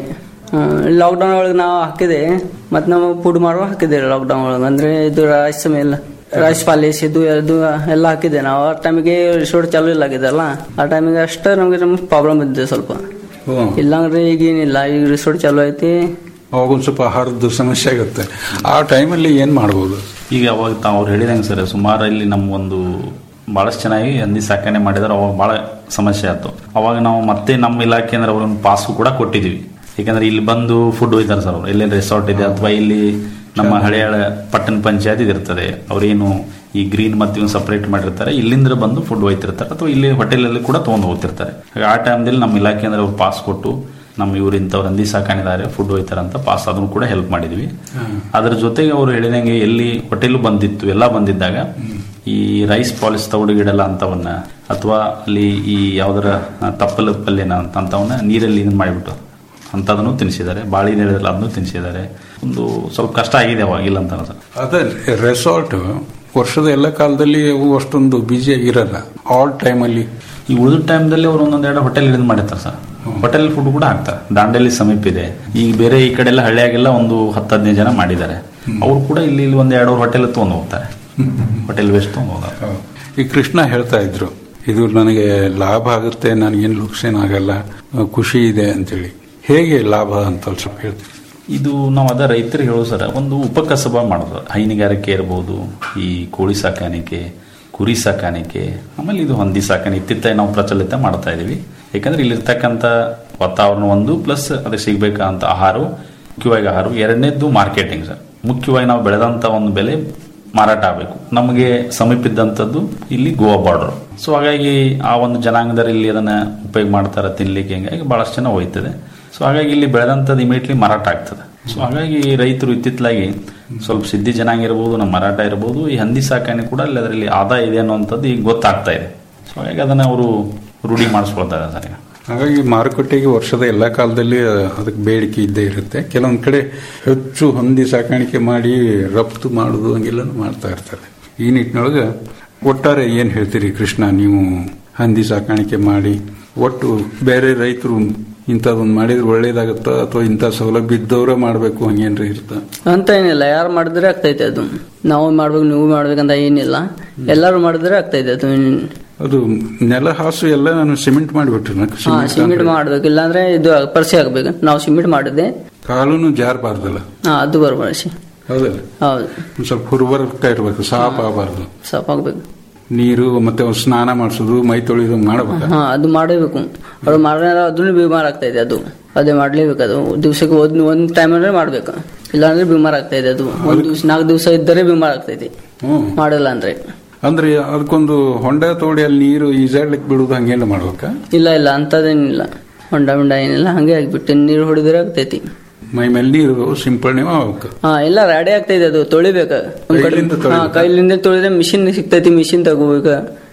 ಲಾಕ್ಡೌನ್ ಒಳಗೆ ನಾವು ಹಾಕಿದೆ ಮತ್ತೆ ನಾವು ಫುಡ್ ಮಾಡುವ ಹಾಕಿದೆ ಲಾಕ್ಡೌನ್ ಒಳಗೆ ಅಂದ್ರೆ ಇದು ರೈಸ್ ಮೇಲೆ ರೈಸ್ ಪಾಲಿಸ್ ಇದು ಅದು ಎಲ್ಲ ಹಾಕಿದೆ ನಾವು ಆ ಟೈಮಿಗೆ ರಿಸೋರ್ಟ್ ಚಾಲೂ ಇಲ್ಲ ಆಗಿದೆಲ್ಲ ಆ ಟೈಮಿಗೆ ಅಷ್ಟೇ ನಮಗೆ ನಮ್ಗೆ ಪ್ರಾಬ್ಲಮ್ ಇದ್ದೆ ಸ್ವಲ್ಪ ಹ್ಮ್. ಇಲ್ಲಾಂದ್ರೆ ಈಗೇನಿಲ್ಲ ಈಗ ರಿಸೋರ್ಟ್ ಚಾಲೂ ಐತಿ ಅವಾಗ ಒಂದು ಸ್ವಲ್ಪ ಆಹಾರದ ಸಮಸ್ಯೆ ಆಗುತ್ತೆ ಆ ಟೈಮಲ್ಲಿ ಏನು ಮಾಡ್ಬೋದು ಈಗ ಅವಾಗ ತಾವು ಅವ್ರು ಹೇಳಿದಂಗೆ ಸರ್ ಸುಮಾರು ಇಲ್ಲಿ ನಮ್ಮ ಒಂದು ಬಹಳಷ್ಟು ಚೆನ್ನಾಗಿ ಹಂದಿ ಸಾಕಣೆ ಮಾಡಿದಾರೆ ಅವಾಗ ಬಹಳ ಸಮಸ್ಯೆ ಆಯ್ತು ಅವಾಗ ನಾವು ಮತ್ತೆ ನಮ್ಮ ಇಲಾಖೆ ಅಂದ್ರೆ ಅವ್ರೊಂದು ಪಾಸು ಕೂಡ ಕೊಟ್ಟಿದ್ದೀವಿ ಯಾಕಂದ್ರೆ ಇಲ್ಲಿ ಬಂದು ಫುಡ್ ಒಯ್ತಾರೆ ಸರ್ ಅವ್ರು ಎಲ್ಲೆಲ್ಲಿ ರೆಸಾರ್ಟ್ ಇದೆ ಅಥವಾ ಇಲ್ಲಿ ನಮ್ಮ ಹಳೆಯ ಪಟ್ಟಣ ಪಂಚಾಯತ್ ಇದಿರ್ತದೆ ಅವ್ರೇನು ಈ ಗ್ರೀನ್ ಮತ್ತೆ ಇವ್ನು ಸಪರೇಟ್ ಮಾಡಿರ್ತಾರೆ ಇಲ್ಲಿಂದ ಬಂದು ಫುಡ್ ಒಯ್ತಿರ್ತಾರೆ ಅಥವಾ ಇಲ್ಲಿ ಹೋಟೆಲಲ್ಲಿ ಕೂಡ ತೊಗೊಂಡು ಹೋಗ್ತಿರ್ತಾರೆ ಹಾಗೆ ಆ ಟೈಮ್ದಲ್ಲಿ ನಮ್ಮ ಇಲಾಖೆ ಅಂದ್ರೆ ಅವ್ರು ಪಾಸ್ ಕೊಟ್ಟು ನಮ್ಮ ಇವ್ರು ಇಂಥವ್ರು ಹಂದಿ ಸಾಕಾಣಿದಾರೆ ಫುಡ್ ಒಯ್ತಾರೆ ಅಂತ ಪಾಸ್ ಅದನ್ನು ಕೂಡ ಹೆಲ್ಪ್ ಮಾಡಿದ್ವಿ ಅದ್ರ ಜೊತೆಗೆ ಅವರು ಹೇಳಿದಂಗೆ ಎಲ್ಲಿ ಹೋಟೆಲ್ ಬಂದಿತ್ತು ಎಲ್ಲ ಬಂದಿದ್ದಾಗ ಈ ರೈಸ್ ಪಾಲಿಸ್ ತೌಡು ಗಿಡಲ್ಲ ಅಂತವನ್ನ ಅಥವಾ ಅಲ್ಲಿ ಈ ಯಾವ್ದರ ತಪ್ಪಲ ಪಲ್ಯನ ಅಂತ ಅಂತವನ್ನ ನೀರಲ್ಲಿ ಇದನ್ನ ಮಾಡಿಬಿಟ್ಟು ಅಂತದನ್ನು ತಿನ್ನಿಸಿದ್ದಾರೆ ಬಾಳಿ ನೀರಲ್ಲಿ ಅದನ್ನು ತಿನ್ನಿಸಿದ್ದಾರೆ ಒಂದು ಸ್ವಲ್ಪ ಕಷ್ಟ ಆಗಿದೆ ಅವಾಗ ಇಲ್ಲ ಅಂತ ಸರ್ ಅದೇ ರೆಸಾರ್ಟ್ ವರ್ಷದ ಎಲ್ಲ ಕಾಲದಲ್ಲಿ ಅವು ಅಷ್ಟೊಂದು ಬ್ಯುಸಿಯಾಗಿ ಇರಲ್ಲ ಆಲ್ ಟೈಮಲ್ಲಿ ಈ ಉಳಿದ ಟೈಮ್ದಲ್ಲಿ ಅವರು ಒಂದೊಂದ್ ಎರಡು ಹೋಟೆಲ್ ಹಿಡಿದು ಮಾಡಿರ್ತಾರೆ ಸರ್ ಹೋಟೆಲ್ ಫುಡ್ ಕೂಡ ಹಾಕ್ತಾರೆ ದಾಂಡೇಲಿ ಸಮೀಪ ಇದೆ ಈಗ ಬೇರೆ ಈ ಕಡೆ ಎಲ್ಲ ಹಳ್ಳಿಯಾಗೆಲ್ಲ ಒಂದು ಹತ್ತು ಹದಿನೈದು ಜನ ಮಾಡಿದ್ದಾರೆ ಅವ್ರು ಕೂಡ ಇಲ್ಲಿ ಇಲ್ಲಿ ಒಂದ್ ಎರಡು ಹೋಟೆಲ್ ತೊಗೊಂಡು ಹೋಗ್ತಾರೆ ಹೋಟೆಲ್ ವೇಸ್ಟ್ ತೊಗೊಂಡು ಹೋಗ್ತಾರೆ ಈ ಕೃಷ್ಣ ಹೇಳ್ತಾ ಇದ್ರು ಇದು ನನಗೆ ಲಾಭ ಆಗುತ್ತೆ ನನಗೇನು ಲುಕ್ಸೇನ್ ಆಗಲ್ಲ ಆ, ಖುಷಿ ಇದೆ ಅಂತೇಳಿ ಹೇಗೆ ಲಾಭ ಅಂತ ಒಂದ್ ಸ್ವಲ್ಪ ಹೇಳ್ತೀನಿ ಇದು ನಾವು ಅದ ರೈತರಿಗೆ ಹೇಳೋ ಸರ ಒಂದು ಉಪಕಸಬ ಮಾಡೋದು ಹೈನುಗಾರಿಕೆ ಇರ್ಬೋದು ಈ ಕೋಳಿ ಸಾಕಾಣಿಕೆ ಕುರಿ ಸಾಕಾಣಿಕೆ ಆಮೇಲೆ ಇದು ಹಂದಿ ಸಾಕಾಣಿಕೆ ಇತ್ತಿತ್ತ ನಾವು ಪ್ರಚಲಿತ ಮಾಡ್ತಾ ಇದೀವಿ ಯಾಕಂದ್ರೆ ಇಲ್ಲಿರ್ತಕ್ಕಂಥ ವಾತಾವರಣ ಒಂದು ಪ್ಲಸ್ ಅದಕ್ಕೆ ಸಿಗ್ಬೇಕಂತ ಆಹಾರ ಮುಖ್ಯವಾಗಿ ಆಹಾರ ಎರಡನೇದ್ದು ಮಾರ್ಕೆಟಿಂಗ್ ಸರ್ ಮುಖ್ಯವಾಗಿ ನಾವು ಬೆಳೆದಂತ ಒಂದು ಬೆಲೆ ಮಾರಾಟ ಆಗಬೇಕು ನಮಗೆ ಸಮೀಪ ಇದ್ದಂಥದ್ದು ಇಲ್ಲಿ ಗೋವಾ ಬಾರ್ಡರ್ ಸೊ ಹಾಗಾಗಿ ಆ ಒಂದು ಜನಾಂಗದಲ್ಲಿ ಇಲ್ಲಿ ಅದನ್ನ ಉಪಯೋಗ ಮಾಡ್ತಾರೆ ತಿನ್ಲಿಕ್ಕೆ ಹಿಂಗಾಗಿ ಬಹಳಷ್ಟು ಜನ ಹೋಯ್ತದೆ ಸೊ ಹಾಗಾಗಿ ಇಲ್ಲಿ ಬೆಳೆದಂಥದ್ದು ಇಮಿಡಿಯೇಟ್ಲಿ ಮಾರಾಟ ಆಗ್ತದೆ ಸೊ ಹಾಗಾಗಿ ರೈತರು ಇತ್ತಿತ್ತಲಾಗಿ ಸ್ವಲ್ಪ ಸಿದ್ಧಿ ಜನಾಂಗ ಇರ್ಬೋದು ನಮ್ಮ ಮಾರಾಟ ಇರ್ಬೋದು ಈ ಹಂದಿ ಸಾಕಾಣೆ ಕೂಡ ಅಲ್ಲಿ ಅದರಲ್ಲಿ ಆದಾಯ ಇದೆ ಅನ್ನುವಂಥದ್ದು ಈಗ ಗೊತ್ತಾಗ್ತಾ ಇದೆ ಸೊ ಹಾಗಾಗಿ ಅದನ್ನ ಅವರು ರೂಢಿ ಮಾಡಿಸ್ಕೊಳ್ತಾರೆ ಸರ್ ಈಗ ಹಾಗಾಗಿ ಮಾರುಕಟ್ಟೆಗೆ ವರ್ಷದ ಎಲ್ಲ ಕಾಲದಲ್ಲಿ ಆ, ಅದಕ್ಕೆ ಬೇಡಿಕೆ ಇದ್ದೇ ಇರುತ್ತೆ ಕೆಲವೊಂದು ಕಡೆ ಹೆಚ್ಚು ಹಂದಿ ಸಾಕಾಣಿಕೆ ಮಾಡಿ ರಫ್ತು ಮಾಡುದು ಹಂಗೆಲ್ಲನೂ ಮಾಡ್ತಾ ಇರ್ತಾರೆ ಈ ನಿಟ್ಟಿನೊಳಗೆ ಒಟ್ಟಾರೆ ಏನು ಹೇಳ್ತೀರಿ ಕೃಷ್ಣ ನೀವು ಹಂದಿ ಸಾಕಾಣಿಕೆ ಮಾಡಿ ಒಟ್ಟು ಬೇರೆ ರೈತರು ಇಂಥದ್ದೊಂದು ಮಾಡಿದ್ರೆ ಒಳ್ಳೇದಾಗುತ್ತಾ ಅಥವಾ ಇಂಥ ಸೌಲಭ್ಯ ಇದ್ದವರೇ ಮಾಡಬೇಕು ಹಂಗೇನ್ರಿ ಇರುತ್ತಾ ಅಂತ ಏನಿಲ್ಲ ಯಾರು ಮಾಡಿದ್ರೆ ಆಗ್ತೈತೆ ಅದು ನಾವು ಮಾಡ್ಬೇಕು ನೀವು ಮಾಡ್ಬೇಕಂತ ಏನಿಲ್ಲ ಎಲ್ಲರೂ ಮಾಡಿದ್ರೆ ಆಗ್ತೈತೆ ಅದು ಅದು ನೆಲ ಹಾಸು ಎಲ್ಲ ನಾನು ಸಿಮೆಂಟ್ ಮಾಡಿಬಿಟ್ರು ಹಾ ಸಿಮೆಂಟ್ ಮಾಡ್ಬೇಕು ಇಲ್ಲಾಂದ್ರೆ ಇದು ಪರಿಚಯ ಆಗ್ಬೇಕು ನಾವು ಸಿಮೆಂಟ್ ಮಾಡಿದೆ ಕಾಲೂನು ಜಾರಬಾರ್ದಲ್ಲ ಹಾ ಅದು ಬರ್ಬಾರ್ಸಿ ಹೌದಲ್ಲ ಹೌದು ಒಂದ್ ಸ್ವಲ್ಪ ಹುರ್ಬರ್ಕ ಇರಬೇಕು ಸಾಪ್ ಆಗಬಾರ್ದು ಸಾಪಾಗ್ಬೇಕು ನೀರು ಮತ್ತೆ ಅವ್ರು ಸ್ನಾನ ಮಾಡಿಸೋದು ಮೈ ತೊಳೆದು ಮಾಡಬೇಕು ಹಾ ಅದು ಮಾಡಬೇಕು ಅವ್ರು ಮಾಡಿದ್ರೆ ಅದನ್ನು ಬಿಮಾರ್ ಆಗ್ತೈತೆ ಅದು ಅದೇ ಮಾಡ್ಲೇಬೇಕು ಅದು ದಿವ್ಸಕ್ಕೆ ಒಂದ್ ಒಂದ್ ಟೈಮ್ ಅಂದ್ರೆ ಮಾಡ್ಬೇಕು ಇಲ್ಲಾಂದ್ರೆ ಬಿಮಾರ್ ಆಗ್ತೈತೆ ಅದು ಒಂದ್ ದಿವ್ಸ ನಾಲ್ಕು ದಿವಸ ಇದ್ದರೆ ಬಿಮಾರ್ ಆಗ್ತೈತಿ ಹ್ಮ್ ಮಾಡಲ್ಲ ಅಂದ್ರೆ ಅಂದ್ರೆ ಅದಕ್ಕೊಂದು ಹೊಂಡ ತೋಡಿ ಅಲ್ಲಿ ನೀರು ಈಜಾಡ್ಲಿಕ್ಕೆ ಬಿಡುದು ಹಂಗೆಲ್ಲ ಮಾಡ್ಬೇಕಾ ಇಲ್ಲ ಇಲ್ಲ ಅಂತದೇನಿಲ್ಲ ಹೊಂಡ ಹೊಂಡ ಏನಿಲ್ಲ ಹಂಗೆ ಆಗ್ಬಿಟ್ಟು ನೀರು ಹೊಡೆದ್ರೆ ಆಗ್ತೈತಿ ಮೈ ಮೇಲೆ ನೀರು ಸಿಂಪಡಣೆ ಆಗ್ಬೇಕು ಹಾ ಎಲ್ಲ ರೆಡಿ ಆಗ್ತೈತೆ ಅದು ತೊಳಿಬೇಕ ಒಂದ್ ಕಡೆ ಕೈಲಿಂದ ತೊಳಿಬೇಕಾ? ಹಾ ಕೈಲಿಂದ ತೊಳಿದ್ರೆ ಮಿಷಿನ್ ಸಿಗ್ತೈತಿ ಮಿಷಿನ್ ತಗೋಬೇಕ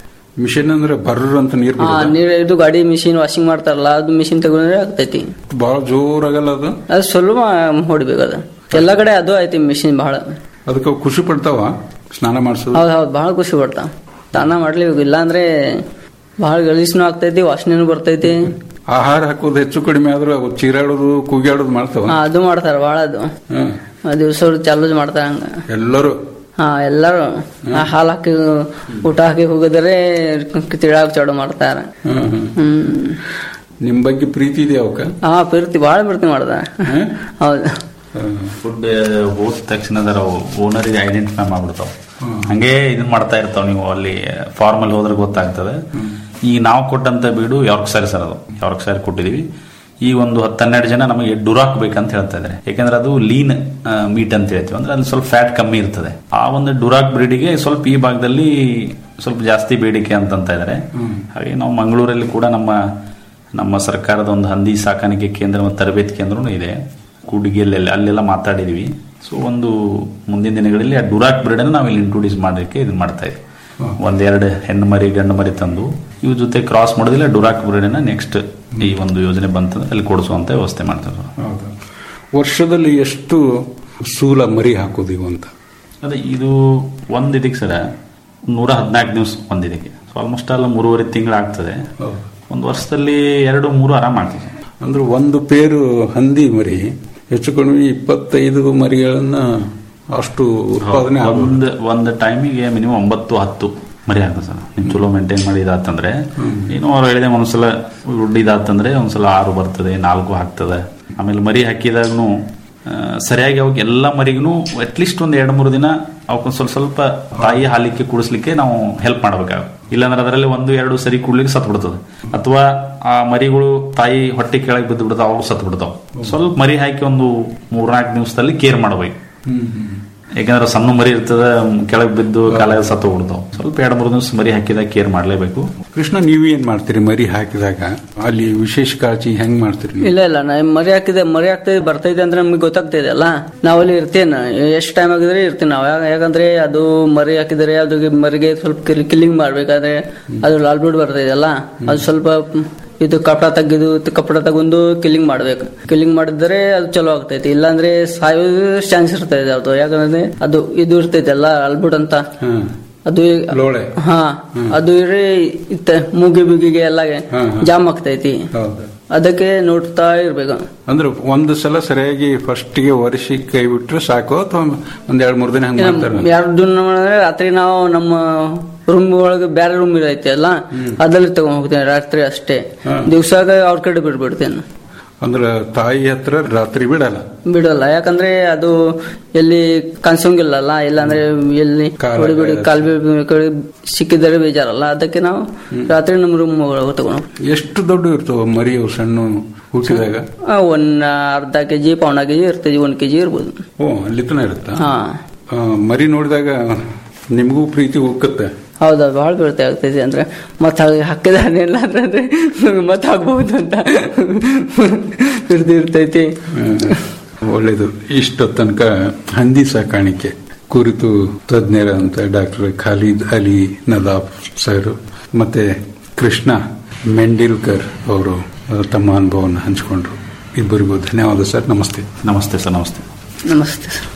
ಮಿಷನ್ ಅಂದ್ರೆ ಬರ್ರ ಅಂತ ನೀರು ಹಾ ಬಿಡುದು ನೀರ್ ಇದು ಗಾಡಿ ಮಿಷಿನ್ ವಾಷಿಂಗ್ ಮಾಡ್ತಾರಲ್ಲ ಅದು ಮಿಷಿನ್ ತಗೊಂಡ್ರೆ ಆಗ್ತೈತಿ ಬಹಳ ಜೋರಾಗಲ್ಲ ಅದು ಅದು ಸ್ವಲ್ಪ ಹೊಡಿಬೇಕು ಅದು ಎಲ್ಲ ಕಡೆ ಅದು ಐತಿ ಮಿಷಿನ್ ಬಹಳ ಅದಕ್ಕೆ ಅವು ಖುಷಿ ಪಡ್ತಾವ ಸ್ನಾನ ಮಾಡಿಸೋದು ಹೌದ್ ಹೌದು ಬಹಳ ಖುಷಿ ಪಡ್ತಾ ಸ್ನಾನ ಮಾಡ್ಲೇಬೇಕು ಇಲ್ಲಾಂದ್ರೆ ಬಹಳ ಗಲೀಜ್ನು ಆಗ್ತೈತಿ ವಾಸನೆನು ಬರ್ತೈತಿ ಆಹಾರ ಹಾಕೋದು ಹೆಚ್ಚು ಕಡಿಮೆ ಆದ್ರೂ ಅವು ಚೀರಾಡೋದು ಕೂಗ್ಯಾಡೋದು ಮಾಡ್ತಾವ ಹಾ ಅದು ಮಾಡ್ತಾರ ಬಹಳ ಅದು ಹ್ಮ್. ಆ ದಿವ್ಸ ಅವ್ರು ಚಾಲೂ ಮಾಡ್ತಾರ ಹಂಗ ಎಲ್ಲರೂ ಹಾ ಎಲ್ಲರೂ ಆ ಹಾಲು ಹಾಕಿ ಊಟ ಹಾಕಿ ಹೋಗಿದ್ರೆ ತಿಳಾಕ್ ಚಾಡು ಮಾಡ್ತಾರ ಹ್ಮ್, ಹ್ಮ್. ಹ್ಮ್ ನಿಮ್ ಬಗ್ಗೆ ಪ್ರೀತಿ ಇದೆಯಾ ಅವಕ್ಕ ಹಾ ಪ್ರೀತಿ ಬಹಳ ಪ್ರೀತಿ ಮಾಡ್ದ ಹ್ಮ್? ಹೌದು ಫುಡ್ ಹೋದ ತಕ್ಷಣ ಓನರಿಗೆ ಐಡೆಂಟಿಫೈ ಮಾಡ್ಬಿಡ್ತಾವ ಹಂಗೆ ಇದನ್ನ ಮಾಡ್ತಾ ಇರ್ತಾವ ನೀವು ಅಲ್ಲಿ ಫಾರ್ಮಲ್ ಹೋದ್ರೆ ಗೊತ್ತಾಗ್ತದೆ ಈಗ ನಾವು ಕೊಟ್ಟಂತ ಬೀಡು ಯಾರ್ಕ್ ಸಾರಿ ಸರ್ ಅದು ಯಾರ್ಕ್ ಸಾರಿ ಕೊಟ್ಟಿದೀವಿ ಈ ಒಂದು ಹತ್ತು ಹನ್ನೆರಡು ಜನ ನಮಗೆ ಡುರಾಕ್ ಬೇಕಂತ ಹೇಳ್ತಾ ಇದ್ದಾರೆ ಯಾಕಂದ್ರೆ ಅದು ಲೀನ್ ಮೀಟ್ ಅಂತ ಹೇಳ್ತೀವಿ ಅಂದ್ರೆ ಅಲ್ಲಿ ಸ್ವಲ್ಪ ಫ್ಯಾಟ್ ಕಮ್ಮಿ ಇರ್ತದೆ ಆ ಒಂದು ಡುರಾಕ್ ಬ್ರೀಡಿಗೆ ಸ್ವಲ್ಪ ಈ ಭಾಗದಲ್ಲಿ ಸ್ವಲ್ಪ ಜಾಸ್ತಿ ಬೇಡಿಕೆ ಅಂತಂತ ಇದ್ದಾರೆ ಹಾಗೆ ನಾವು ಮಂಗಳೂರಲ್ಲಿ ಕೂಡ ನಮ್ಮ ನಮ್ಮ ಸರ್ಕಾರದ ಒಂದು ಹಂದಿ ಸಾಕಾಣಿಕೆ ಕೇಂದ್ರ ಮತ್ತು ತರಬೇತಿ ಕೇಂದ್ರನೂ ಇದೆ ಕೂಡಿಗೆಲ್ಲೆಲ್ಲ ಅಲ್ಲೆಲ್ಲ ಮಾತಾಡಿದೀವಿ ಸೊ ಒಂದು ಮುಂದಿನ ದಿನಗಳಲ್ಲಿ ಆ ಡುರಾಕ್ ಬ್ರೀಡ್ ನಾವು ಇಲ್ಲಿ ಇಂಟ್ರೊಡ್ಯೂಸ್ ಮಾಡೋದಕ್ಕೆ ಇದನ್ನ ಮಾಡ್ತಾ ಇದ್ವಿ ಒಂದೆರಡು ಹೆಣ್ಣು ಮರಿ ಗಂಡು ಮರಿ ತಂದು ಇವ್ರ ಜೊತೆ ಕ್ರಾಸ್ ಮಾಡೋದಿಲ್ಲ ಡುರಾಕ್ ಬ್ರೀಡನ್ನ ನೆಕ್ಸ್ಟ್ ಈ ಒಂದು ಯೋಜನೆ ಬಂತಂದ್ರೆ ಅಲ್ಲಿ ಕೊಡಿಸುವಂತ ವ್ಯವಸ್ಥೆ ಮಾಡ್ತಾರೆ ಹೌದು ವರ್ಷದಲ್ಲಿ ಎಷ್ಟು ಸೂಲ ಮರಿ ಹಾಕೋದು ಇವು ಅಂತ ಅದೇ ಇದು ಒಂದ್ ಇದಕ್ಕೆ ಸರ ನೂರ ಹದಿನಾಲ್ಕು ದಿವಸ ಒಂದ್ ಇದಕ್ಕೆ ಸೊ ಆಲ್ಮೋಸ್ಟ್ ಅಲ್ಲ ಮೂರುವರೆ ತಿಂಗಳು ಆಗ್ತದೆ ಒಂದು ವರ್ಷದಲ್ಲಿ ಎರಡು ಮೂರು ಆರಾಮ್ ಆಗ್ತದೆ ಅಂದ್ರೆ ಒಂದು ಪೇರು ಹಂದಿ ಮರಿ ಹೆಚ್ಚು ಕಡಿಮೆ ಇಪ್ಪತ್ತೈದು ಮರಿಗಳನ್ನ ಅಷ್ಟು ಉತ್ಪಾದನೆ ಆಗೋದು ಒಂದ್ ಒಂದ್ ಟೈಮಿಗೆ ಮಿನಿಮಮ್ ಒಂಬತ್ತು ಹತ್ತು ಮರಿ ಆಗ್ತದೆ ಸರ್ ನೀವು ಚಲೋ ಮೇಂಟೈನ್ ಮಾಡಿ ಇದಾತಂದ್ರೆ ಏನು ಅವ್ರು ಹೇಳಿದೆ ಒಂದ್ಸಲ ದುಡ್ಡು ಇದಾತಂದ್ರೆ ಒಂದ್ಸಲ ಆರು ಬರ್ತದೆ ನಾಲ್ಕು ಹಾಕ್ತದೆ ಆಮೇಲೆ ಮರಿ ಹಾಕಿದಾಗೂ ಸರಿಯಾಗಿ ಅವಾಗ ಎಲ್ಲ ಮರಿಗೂ ಅಟ್ಲೀಸ್ಟ್ ಒಂದ್ ಎರಡು ಮೂರು ದಿನ ಅವಕ್ಕೊಂದ್ ಸ್ವಲ್ಪ ಸ್ವಲ್ಪ ತಾಯಿ ಹಾಲಿಕ್ಕೆ ಕುಡಿಸ್ಲಿಕ್ಕೆ ನಾವು ಹೆಲ್ಪ್ ಮಾಡ್ಬೇಕಾಗುತ್ತೆ ಇಲ್ಲಾಂದ್ರೆ ಅದರಲ್ಲಿ ಒಂದು ಎರಡು ಸರಿ ಕುಡ್ಲಿಕ್ಕೆ ಸತ್ ಬಿಡ್ತದೆ ಅಥವಾ ಆ ಮರಿಗಳು ತಾಯಿ ಹೊಟ್ಟೆ ಕೆಳಗೆ ಬಿದ್ದು ಬಿಡ್ತಾವ ಅವು ಸತ್ ಬಿಡ್ತಾವ ಸ್ವಲ್ಪ ಮರಿ ಹಾಕಿ ಒಂದು ಮೂರ್ನಾಲ್ಕು ದಿವಸದಲ್ಲಿ ಕೇರ್ ಮಾಡ್ಬೇಕು ಯಾಕಂದ್ರೆ ಸಣ್ಣ ಮರಿ ಇರ್ತದ ಕೆಳಗೆ ಬಿದ್ದು ಕಾಲ ಸತ್ತು ಹೋಗ್ಬಿಡ್ತಾವ ಸ್ವಲ್ಪ ಎರಡು ಮೂರು ದಿವಸ ಮರಿ ಹಾಕಿದಾಗ ಕೇರ್ ಮಾಡ್ಲೇಬೇಕು ಕೃಷ್ಣ ನೀವೇನ್ ಮಾಡ್ತೀರಿ ಮರಿ ಹಾಕಿದಾಗ ಅಲ್ಲಿ ವಿಶೇಷ ಕಾಳಜಿ ಹೆಂಗ್ ಮಾಡ್ತೀರಿ ನೀವು? ಇಲ್ಲ ಇಲ್ಲ ನಾ ಮರಿ ಹಾಕಿದೆ ಮರಿ ಹಾಕ್ತಿದೆ ಬರ್ತೈತೆ ಅಂದ್ರೆ ನಮಗೆ ಗೊತ್ತಾಗ್ತಿದೆ ಅಲ್ಲ ನಾವಲ್ಲಿ ಇರ್ತೇನೆ ಎಷ್ಟು ಟೈಮ್ ಆಗಿದ್ರೆ ಇರ್ತೀವಿ ನಾವು ಯಾಕ- ಯಾಕಂದ್ರೆ ಅದು ಮರಿ ಹಾಕಿದರೆ ಅದು ಮರಿಗೆ ಸ್ವಲ್ಪ ಕಿಲ್ಲಿಂಗ್ ಮಾಡ್ಬೇಕಾದ್ರೆ ಅದು ಲಾಲ್ ಬಿಡ್ ಬರ್ತೈತೆ ಅಲ್ಲ ಅದು ಸ್ವಲ್ಪ ಇದು ಕಪಡ ತೆಗೆದು ಕಪಡ ತಗೊಂಡು ಕಿಲ್ಲಿಂಗ್ ಮಾಡ್ಬೇಕು ಕಿಲ್ಲಿಂಗ್ ಮಾಡಿದ್ರೆ ಅದು ಚಲೋ ಆಗ್ತೈತಿ ಇಲ್ಲಾಂದ್ರೆ ಸಾಯೋದು ಚಾನ್ಸ್ ಇರ್ತೈತೆ ಅದು ಯಾಕಂದ್ರೆ ಅದು ಇದು ಇರ್ತೈತೆ ಅಲ್ಲ ಅಲ್ಬಿಡ್ ಅಂತ ಹಾ. ಅದು ಲೋಳೆ ಹಾ ಅದು ಇರಿ ಇತ್ತ ಮೂಗಿ ಬಿಗಿಗೆ ಎಲ್ಲ ಹಾ, ಹಾ. ಜಾಮ್ ಆಗ್ತೈತಿ ಹೌದು ಅದಕ್ಕೆ ನೋಡ್ತಾ ಇರ್ಬೇಕು ಅಂದ್ರೆ ಒಂದು ಸಲ ಸರಿಯಾಗಿ ಫಸ್ಟ್ ಗೆ ವರ್ಷಿ ಕೈ ಬಿಟ್ರೆ ಸಾಕು ಅಥವಾ ಒಂದ್ ಎರಡ್ ಮೂರ್ ದಿನ ಹಂಗ ಮಾಡ್ತಾರ ಎರಡು ದಿನ ಮಾಡಿದ್ರೆ ರಾತ್ರಿ ನಾವು ನಮ್ಮ ರೂಮ್ ಒಳಗೆ ಬೇರೆ ರೂಮ್ ಇರೈತೆ ಅಲ್ಲ ಅದ್ರಲ್ಲಿ ತಗೊಂಡ್ ಹೋಗ್ತೇನೆ ರಾತ್ರಿ ಅಷ್ಟೇ ದಿವ್ಸಾಗ ಅವ್ರ ಕಡೆ ಬಿಟ್ಬಿಡ್ತೇನೆ ಅಂದ್ರ ತಾಯಿ ಹತ್ರ ರಾತ್ರಿ ಬಿಡಲ್ಲ ಬಿಡಲ್ಲ ಯಾಕಂದ್ರೆ ಅದು ಎಲ್ಲಿ ಕನ್ಸಂಗಿಲ್ಲಲ್ಲ ಇಲ್ಲಾಂದ್ರೆ ಎಲ್ಲಿ ಕಾಲ ಹೊಡಿಬಿಡಿ ಕಾಲ್ ಬೀಳ್- ಕಡೆ ಸಿಕ್ಕಿದರೆ ಬೇಜಾರಲ್ಲ ಅದಕ್ಕೆ ನಾವು ರಾತ್ರಿ ನಮ್ಮ ರೂಮ್ ಒಳಗೆ ತಗೊಂಡು ಹೋಗ್ತೀವಿ. ಎಷ್ಟು ದೊಡ್ಡ ಇರ್ತವ ಮರಿ ಅವು ಸಣ್ಣ ಹುಟ್ಟಿದಾಗ ಆ, ಒಂದ್ ಅರ್ಧ ಕೆಜಿ ಪೌಂಡ ಕೆಜಿ ಇರ್ತದೆ ಒಂದ್ ಕೆಜಿ ಇರ್ಬೋದು ಓ ಅಲ್ಲಿ ತನ ಇರುತ್ತಾ ಹಾ ಆ, ಮರಿ ನೋಡಿದಾಗ ನಿಮಗೂ ಪ್ರೀತಿ ಹೋಗುತ್ತೆ ಹೌದಾ ಬಹಳ ಬೀಳ್ತೆ ಆಗ್ತೈತಿ ಅಂದ್ರೆ ಮತ್ತೆ ಹಾಕಿದ ಇಲ್ಲ ಅಂದ್ರೆ ಮತ್ತೆ ಹಾಕ್ಬಹುದು ಅಂತ ಇರ್ತಿ ಇರ್ತೈತಿ ಒಳ್ಳೇದು ಇಷ್ಟ ತನಕ ಹಂದಿ ಸಾಕಾಣಿಕೆ ಕುರಿತು ತಜ್ಞರಂತ ಡಾಕ್ಟರ್ ಖಾಲಿದ್ ಅಲಿ ನದಾಫ್ ಸರ್ ಮತ್ತೆ ಕೃಷ್ಣ ಮೆಂಡಿಲ್ಕರ್ ಅವರು ತಮ್ಮ ಅನುಭವವನ್ನು ಹಂಚಿಕೊಂಡ್ರು ಇಬ್ಬರಿಗೂ ಧನ್ಯವಾದ ಸರ್ ನಮಸ್ತೆ ನಮಸ್ತೆ ಸರ್ ನಮಸ್ತೆ ನಮಸ್ತೆ ಸರ್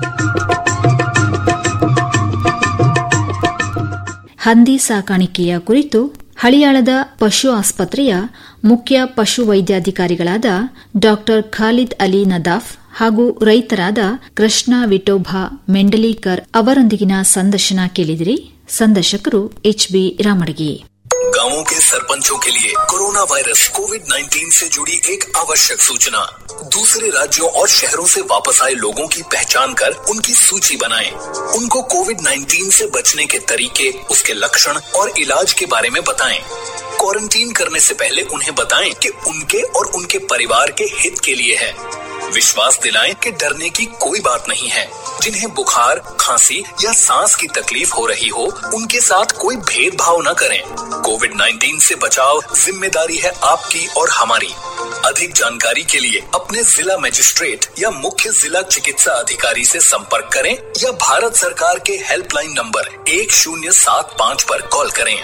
ಹಂದಿ ಸಾಕಾಣಿಕೆಯ ಕುರಿತು ಹಳಿಯಾಳದ ಪಶು ಆಸ್ಪತ್ರೆಯ ಮುಖ್ಯ ಪಶು ವೈದ್ಯಾಧಿಕಾರಿಗಳಾದ ಡಾ ಖಾಲಿದ್ ಅಲಿ ನದಾಫ್ ಹಾಗೂ ರೈತರಾದ ಕೃಷ್ಣ ವಿಠೋಬಾ ಮೆಂಡಲೀಕರ್ ಅವರೊಂದಿಗಿನ ಸಂದರ್ಶನ ಕೇಳಿದಿರಿ ಸಂದರ್ಶಕರು ಎಚ್ಬಿ ರಾಮಡಗಿ गांवों के सरपंचों के लिए कोरोना वायरस कोविड 19 से जुड़ी एक आवश्यक सूचना दूसरे राज्यों और शहरों से वापस आए लोगों की पहचान कर उनकी सूची बनाएं। उनको कोविड 19 से बचने के तरीके उसके लक्षण और इलाज के बारे में बताएं। क्वारंटीन करने से पहले उन्हें बताएं कि उनके और उनके परिवार के हित के लिए है विश्वास दिलाएं कि डरने की कोई बात नहीं है जिन्हें बुखार खांसी या सांस की तकलीफ हो रही हो उनके साथ कोई भेदभाव न करें कोविड 19 से बचाव जिम्मेदारी है आपकी और हमारी अधिक जानकारी के लिए अपने जिला मजिस्ट्रेट या मुख्य जिला चिकित्सा अधिकारी से संपर्क करें या भारत सरकार के हेल्पलाइन नंबर एक शून्य सात पाँच पर कॉल करें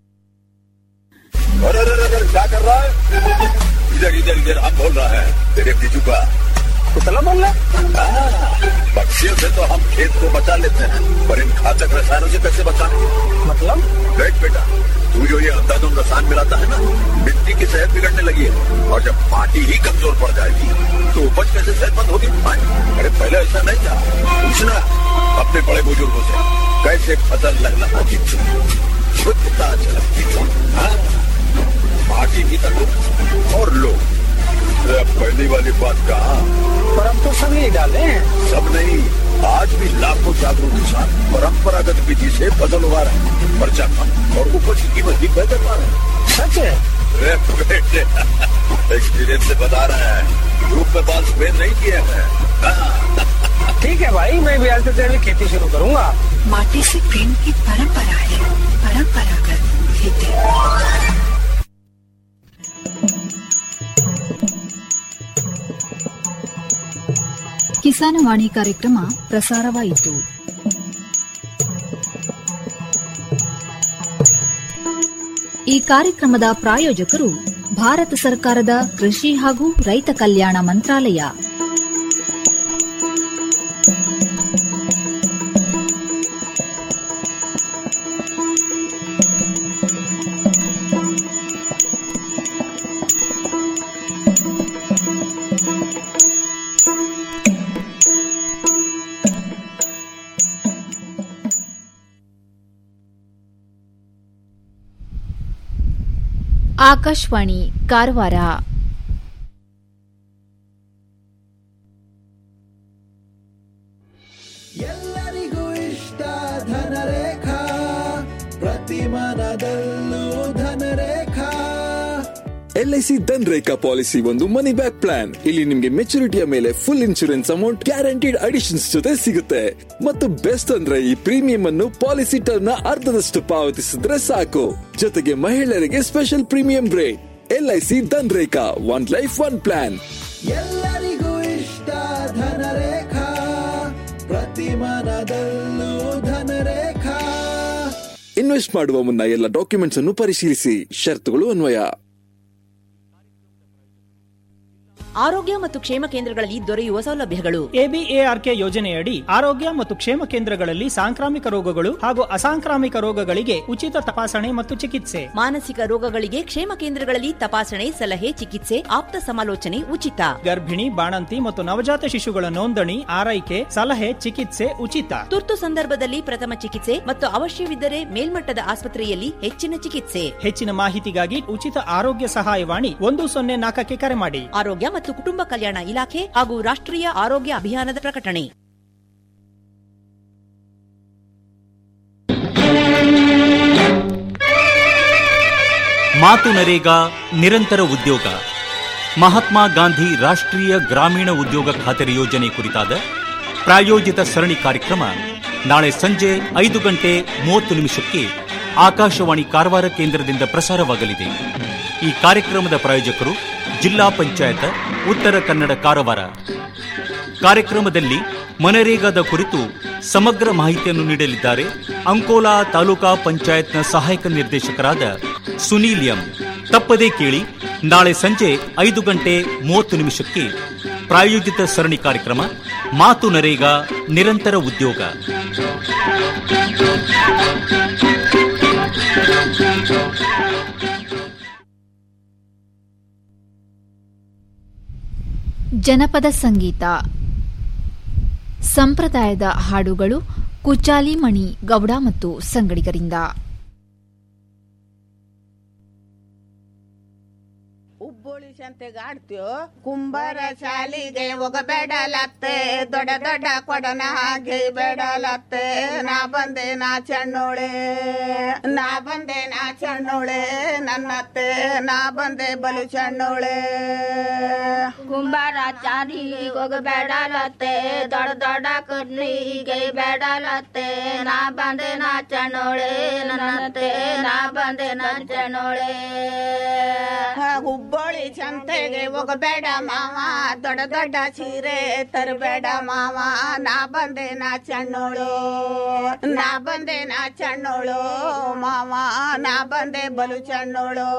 अरे अरे अरे क्या कर रहा है इधर इधर इधर हम बोल रहा है तेरे बीजू का कुतला बोल रहा पक्षियों से तो हम खेत को बचा लेते हैं पर इन घातक रसायनों से कैसे बचाएं मतलब देख बेटा तू जो ये अंधाधुंध रसायन मिलाता है ना मिट्टी की सेहत बिगड़ने लगी है और जब माटी ही कमजोर पड़ जाएगी तो उपज कैसे सेहतमंद होगी हाँ, अरे पहले ऐसा नहीं था पूछना अपने बड़े बुजुर्गों से कैसे फसल लगना होती थी शुद्धता झलकती थी हाँ? पार्टी की तक और लोग अरे अब पहली वाली बात कहा पर हम तो सब यही डाले सब नहीं आज भी लाखों जागरूक किसान परंपरागत विधि से फसल उगा रहे हैं पर्चा कम और उपज की कीमत भी बेहतर पा रहे हैं सच है अरे बेटे एक्सपीरियंस से बता रहे हैं धूप में बाल सफेद नहीं किए हैं ठीक है भाई मैं भी आज से तेरी खेती शुरू करूंगा माटी से प्रेम की परंपरा है परंपरागत खेती ಕಿಸಾನವಾಣಿ ಕಾರ್ಯಕ್ರಮ ಪ್ರಸಾರವಾಯಿತು ಈ ಕಾರ್ಯಕ್ರಮದ ಪ್ರಾಯೋಜಕರು ಭಾರತ ಸರ್ಕಾರದ ಕೃಷಿ ಹಾಗೂ ರೈತ ಕಲ್ಯಾಣ ಮಂತ್ರಾಲಯ ಆಕಾಶವಾಣಿ ಕಾರವಾರ ಎಲ್ಲರಿಗೂ ಇಷ್ಟ ಧನರೇಖಾ ಪ್ರತಿ ಮನದಲ್ಲೂ ಧನರೇಖಾ ಎಲ್ಐಸಿ ಧನ್ ರೇಖಾ ಪಾಲಿಸಿ ಒಂದು ಮನಿ ಬ್ಯಾಕ್ ಪ್ಲಾನ್ ಇಲ್ಲಿ ನಿಮ್ಗೆ ಮೆಚುರಿಟಿಯ ಮೇಲೆ full insurance amount guaranteed additions ಜೊತೆ ಸಿಗುತ್ತೆ ಮತ್ತು ಬೆಸ್ಟ್ ಅಂದ್ರೆ ಈ ಪ್ರೀಮಿಯಂ ಅನ್ನು ಪಾಲಿಸಿ ಟರ್ಮ್ ನ ಅರ್ಧದಷ್ಟು ಪಾವತಿಸಿದ್ರೆ ಸಾಕು ಜೊತೆಗೆ ಮಹಿಳೆಯರಿಗೆ special premium rate LIC Dhan Rekha one life one plan ಎಲ್ಲರಿಗೂ ಇಷ್ಟ ಧನರೇಖಾ ಪ್ರತಿ ಮನದಲ್ಲೂ ಧನರೇಖಾ ಇನ್ವೆಸ್ಟ್ ಮಾಡುವ ಮುನ್ನ ಎಲ್ಲ ಡಾಕ್ಯುಮೆಂಟ್ಸ್ ಅನ್ನು ಪರಿಶೀಲಿಸಿ ಷರತ್ತುಗಳು ಅನ್ವಯ ಆರೋಗ್ಯ ಮತ್ತು ಕ್ಷೇಮ ಕೇಂದ್ರಗಳಲ್ಲಿ ದೊರೆಯುವ ಸೌಲಭ್ಯಗಳು ಎಬಿಎಆರ್ಕೆ ಯೋಜನೆಯಡಿ ಆರೋಗ್ಯ ಮತ್ತು ಕ್ಷೇಮ ಕೇಂದ್ರಗಳಲ್ಲಿ ಸಾಂಕ್ರಾಮಿಕ ರೋಗಗಳು ಹಾಗೂ ಅಸಾಂಕ್ರಾಮಿಕ ರೋಗಗಳಿಗೆ ಉಚಿತ ತಪಾಸಣೆ ಮತ್ತು ಚಿಕಿತ್ಸೆ ಮಾನಸಿಕ ರೋಗಗಳಿಗೆ ಕ್ಷೇಮ ಕೇಂದ್ರಗಳಲ್ಲಿ ತಪಾಸಣೆ ಸಲಹೆ ಚಿಕಿತ್ಸೆ ಆಪ್ತ ಸಮಾಲೋಚನೆ ಉಚಿತ ಗರ್ಭಿಣಿ ಬಾಣಂತಿ ಮತ್ತು ನವಜಾತ ಶಿಶುಗಳ ನೋಂದಣಿ ಆರೈಕೆ ಸಲಹೆ ಚಿಕಿತ್ಸೆ ಉಚಿತ ತುರ್ತು ಸಂದರ್ಭದಲ್ಲಿ ಪ್ರಥಮ ಚಿಕಿತ್ಸೆ ಮತ್ತು ಅವಶ್ಯವಿದ್ದರೆ ಮೇಲ್ಮಟ್ಟದ ಆಸ್ಪತ್ರೆಯಲ್ಲಿ ಹೆಚ್ಚಿನ ಚಿಕಿತ್ಸೆ ಹೆಚ್ಚಿನ ಮಾಹಿತಿಗಾಗಿ ಉಚಿತ ಆರೋಗ್ಯ ಸಹಾಯವಾಣಿ ಒಂದು ಸೊನ್ನೆ ನಾಲ್ಕಕ್ಕೆ ಕರೆ ಮಾಡಿ ಆರೋಗ್ಯ ಮತ್ತು ಕುಟುಂಬ ಕಲ್ಯಾಣ ಇಲಾಖೆ ಹಾಗೂ ರಾಷ್ಟ್ರೀಯ ಆರೋಗ್ಯ ಅಭಿಯಾನದ ಪ್ರಕಟಣೆ ಮಾತು ನರೇಗಾ ನಿರಂತರ ಉದ್ಯೋಗ ಮಹಾತ್ಮ ಗಾಂಧಿ ರಾಷ್ಟ್ರೀಯ ಗ್ರಾಮೀಣ ಉದ್ಯೋಗ ಖಾತರಿ ಯೋಜನೆ ಕುರಿತಾದ ಪ್ರಾಯೋಜಿತ ಸರಣಿ ಕಾರ್ಯಕ್ರಮ ನಾಳೆ ಸಂಜೆ ಐದು ಗಂಟೆ ಮೂವತ್ತು ನಿಮಿಷಕ್ಕೆ ಆಕಾಶವಾಣಿ ಕಾರವಾರ ಕೇಂದ್ರದಿಂದ ಪ್ರಸಾರವಾಗಲಿದೆ ಈ ಕಾರ್ಯಕ್ರಮದ ಪ್ರಾಯೋಜಕರು ಜಿಲ್ಲಾ ಪಂಚಾಯತ್ ಉತ್ತರ ಕನ್ನಡ ಕಾರವಾರ ಕಾರ್ಯಕ್ರಮದಲ್ಲಿ ಮನರೇಗಾದ ಕುರಿತು ಸಮಗ್ರ ಮಾಹಿತಿಯನ್ನು ನೀಡಲಿದ್ದಾರೆ ಅಂಕೋಲಾ ತಾಲೂಕಾ ಪಂಚಾಯತ್ನ ಸಹಾಯಕ ನಿರ್ದೇಶಕರಾದ ಸುನೀಲ್ ಎಂ ತಪ್ಪದೇ ಕೇಳಿ ನಾಳೆ ಸಂಜೆ ಐದು ಗಂಟೆ ಮೂವತ್ತು ನಿಮಿಷಕ್ಕೆ ಪ್ರಾಯೋಜಿತ ಸರಣಿ ಕಾರ್ಯಕ್ರಮ ಮಾತು ನರೇಗಾ ನಿರಂತರ ಉದ್ಯೋಗ ಜನಪದ ಸಂಗೀತ ಸಂಪ್ರದಾಯದ ಹಾಡುಗಳು ಕುಚಾಲಿ ಮಣಿ ಗೌಡ ಮತ್ತು ಸಂಗಡಿಗರಿಂದ ಉಬ್ಬುಳಿ ಸಂತೆಗೆ ಆಡ್ತೀವೋ ಕುಂಬಾರ ಶಾಲಿಗೆ ಹೋಗಬೇಡಲತ್ತೆ ದೊಡ್ಡ ದೊಡ್ಡ ಕೊಡನ ಹಾಗೆ ಬೇಡಲತ್ತೆ ನಾ ಬಂದೆ ನಾ ಚಣ್ಣೋಳೆ ನಾ ಬಂದೆ ನಾ ಚಣ್ಣೋಳೆ ನನ್ನತ್ತೆ ನಾ ಬಂದೆ ಬಲು ಚಣ್ಣೋಳೆ ಕುಂಬಾರ ಚಾರಿಗೆ ಹೋಗಬೇಡಲತ್ತೆ ದೊಡ್ಡ ದೊಡ್ಡ ಕಡ್ಲಿಗೆ ಬೇಡಲತ್ತೆ ನಾ ಬಂದೆ ನಾ ಚಣ್ಣೋಳೆ ನನ್ನತ್ತೆ ನಾ ಬಂದೆ ನಾ ಚಣ್ಣೋಳೆ ಹುಬ್ಬಳ್ಳಿ ಸಂತೆಗೆ ಹೋಗಬೇಡ ಮಾವ ದೊಡ್ಡ ದೊಡ್ಡ ಸೀರೆ ತರಬೇಡ ಮಾವ ನಾ ಬಂದೆ ನಾ ಚಣ್ಣೋಳು ನಾ ಬಂದೆ ನಾ ಚಣ್ಣೋಳು ಮಾವ ನಾ ಬಂದೆ ಬಲು ಚಣ್ಣೋಳು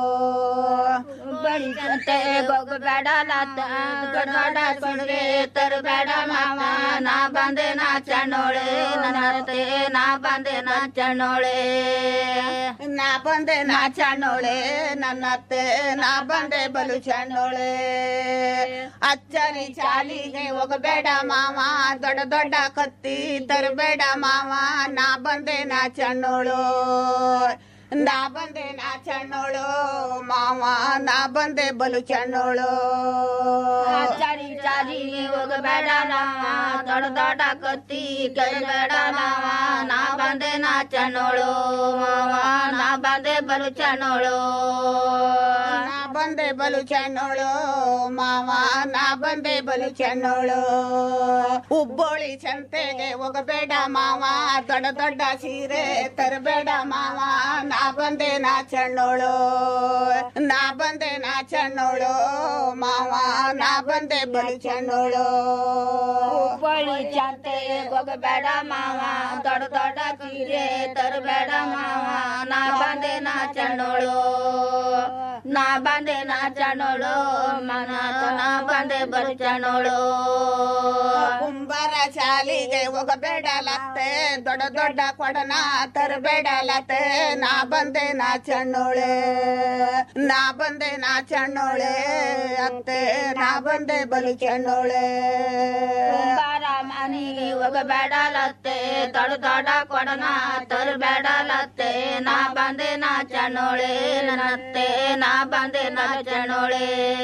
ಬಳಿ ಸಂತೆ ಹೋಗಬೇಡಲತ್ತ ದೊಡ್ಡ ದೊಡ್ಡ ಸೀರೆ ತರಬೇಡ ಮಾವ ನಾ ಬಂದೆ ನಾ ಚಣ್ಣೋಳೆ ನನ್ನತ್ತೆ ನಾ ಬಂದೆ ನಾ ಚಣ್ಣೋಳೆ ನಾ ಬಂದೆ ನಾ ಚಣ್ಣೋಳೆ ನನ್ನತ್ತೆ ನಾ ಬಂದೆ ಬಲು ಚಣ್ಣೋಳೆ ಅಚ್ಚರಿ ಚಾಲಿಗೆ ಹೋಗಬೇಡ ಮಾವ ದೊಡ್ಡ ದೊಡ್ಡ ಕತ್ತಿ ತರಬೇಡ ಮಾವ ನಾ ಬಂದೆ ನಾ ಚಣ್ಣೋಳು ನಾ ಬಂದೆ ನಾ ಚಣ್ಣೋಳು ಮಾವ ನಾ ಬಂದೆ ಬಲು ಚಣ್ಣೋಳು ಚಾರಿ ಚಾರಿ ಹೋಗಬೇಡ ನಾವ ದೊಡ್ಡ ದೊಡ್ಡ ಕತ್ತಿ ಕೈಬೇಡ ನಾವ ನಾ ಬಂದೆ ನಾ ಚಣ್ಣೋಳು ಮಾವ ನಾ ಬಂದೆ ಬಲು ಚಣ್ಣೋಳು ನಾ ಬಂದೆ ಬಲು ಚಣ್ಣೋಳು ಮಾವ ನಾ ಬಂದೆ ಬಲು ಚಣ್ಣೋಳು ಹುಬ್ಬಳ್ಳಿ ಸಂತೆಗೆ ಹೋಗಬೇಡ ಮಾವ ದೊಡ್ಡ ದೊಡ್ಡ ಸೀರೆ ತರಬೇಡ ಮಾವ ನಾ ಬಂದೆ ನಾ ಚಣ್ಣೋಳು ನಾ ಬಂದೆ ನಾ ಚಣ್ಣೋಳು ಮಾವ ನಾ ಬಂದೆ ಬಲು ಚಣ್ಣೋಳು ಹುಬ್ಬಳ್ಳಿ ಚಂತೆ ಹೋಗಬೇಡ ಮಾವ ದೊಡ್ಡ ದೊಡ್ಡ ಸೀರೆ ತರಬೇಡ ಮಾವ ನಾ ಬಂದೆ ನಾ ಚಣ್ಣೋಳು ನಾ ಬಂದೆ ನಾ ಚಣ್ಣೋಳು ಮನ ನಾ ಬಂದೆ ಬಲು ಚಣ್ಣೋಳು ಕುಂಬಾರ ಶಾಲಿಗೆ ಹೋಗಬೇಡಲತ್ತೆ ದೊಡ್ಡ ದೊಡ್ಡ ಕೊಡನ ತರಬೇಡಲತ್ತೆ ನಾ ಬಂದೆ ನಾ ಚಣ್ಣೋಳೆ ನಾ ಬಂದೆ ನಾ ಚಣ್ಣೋಳೆ ಅತ್ತೆ ನಾ ಬಂದೆ ಬಲು ಚಣ್ಣೋಳೆ ಕುಂಬಾರ ಮನೆಗೆ ಹೋಗಬೇಡಲತ್ತೆ ದೊಡ್ಡ ದೊಡ್ಡ ಕೊಡನ ತರಬೇಡಲತ್ತೆ ನಾ ಬಂದೆ ನಾ ಚಣ್ಣೋಳೆ ನನ್ನತ್ತೆ ನಾ ಬಂದೆ ನಾ ಚಣ್ಣೋಳೆ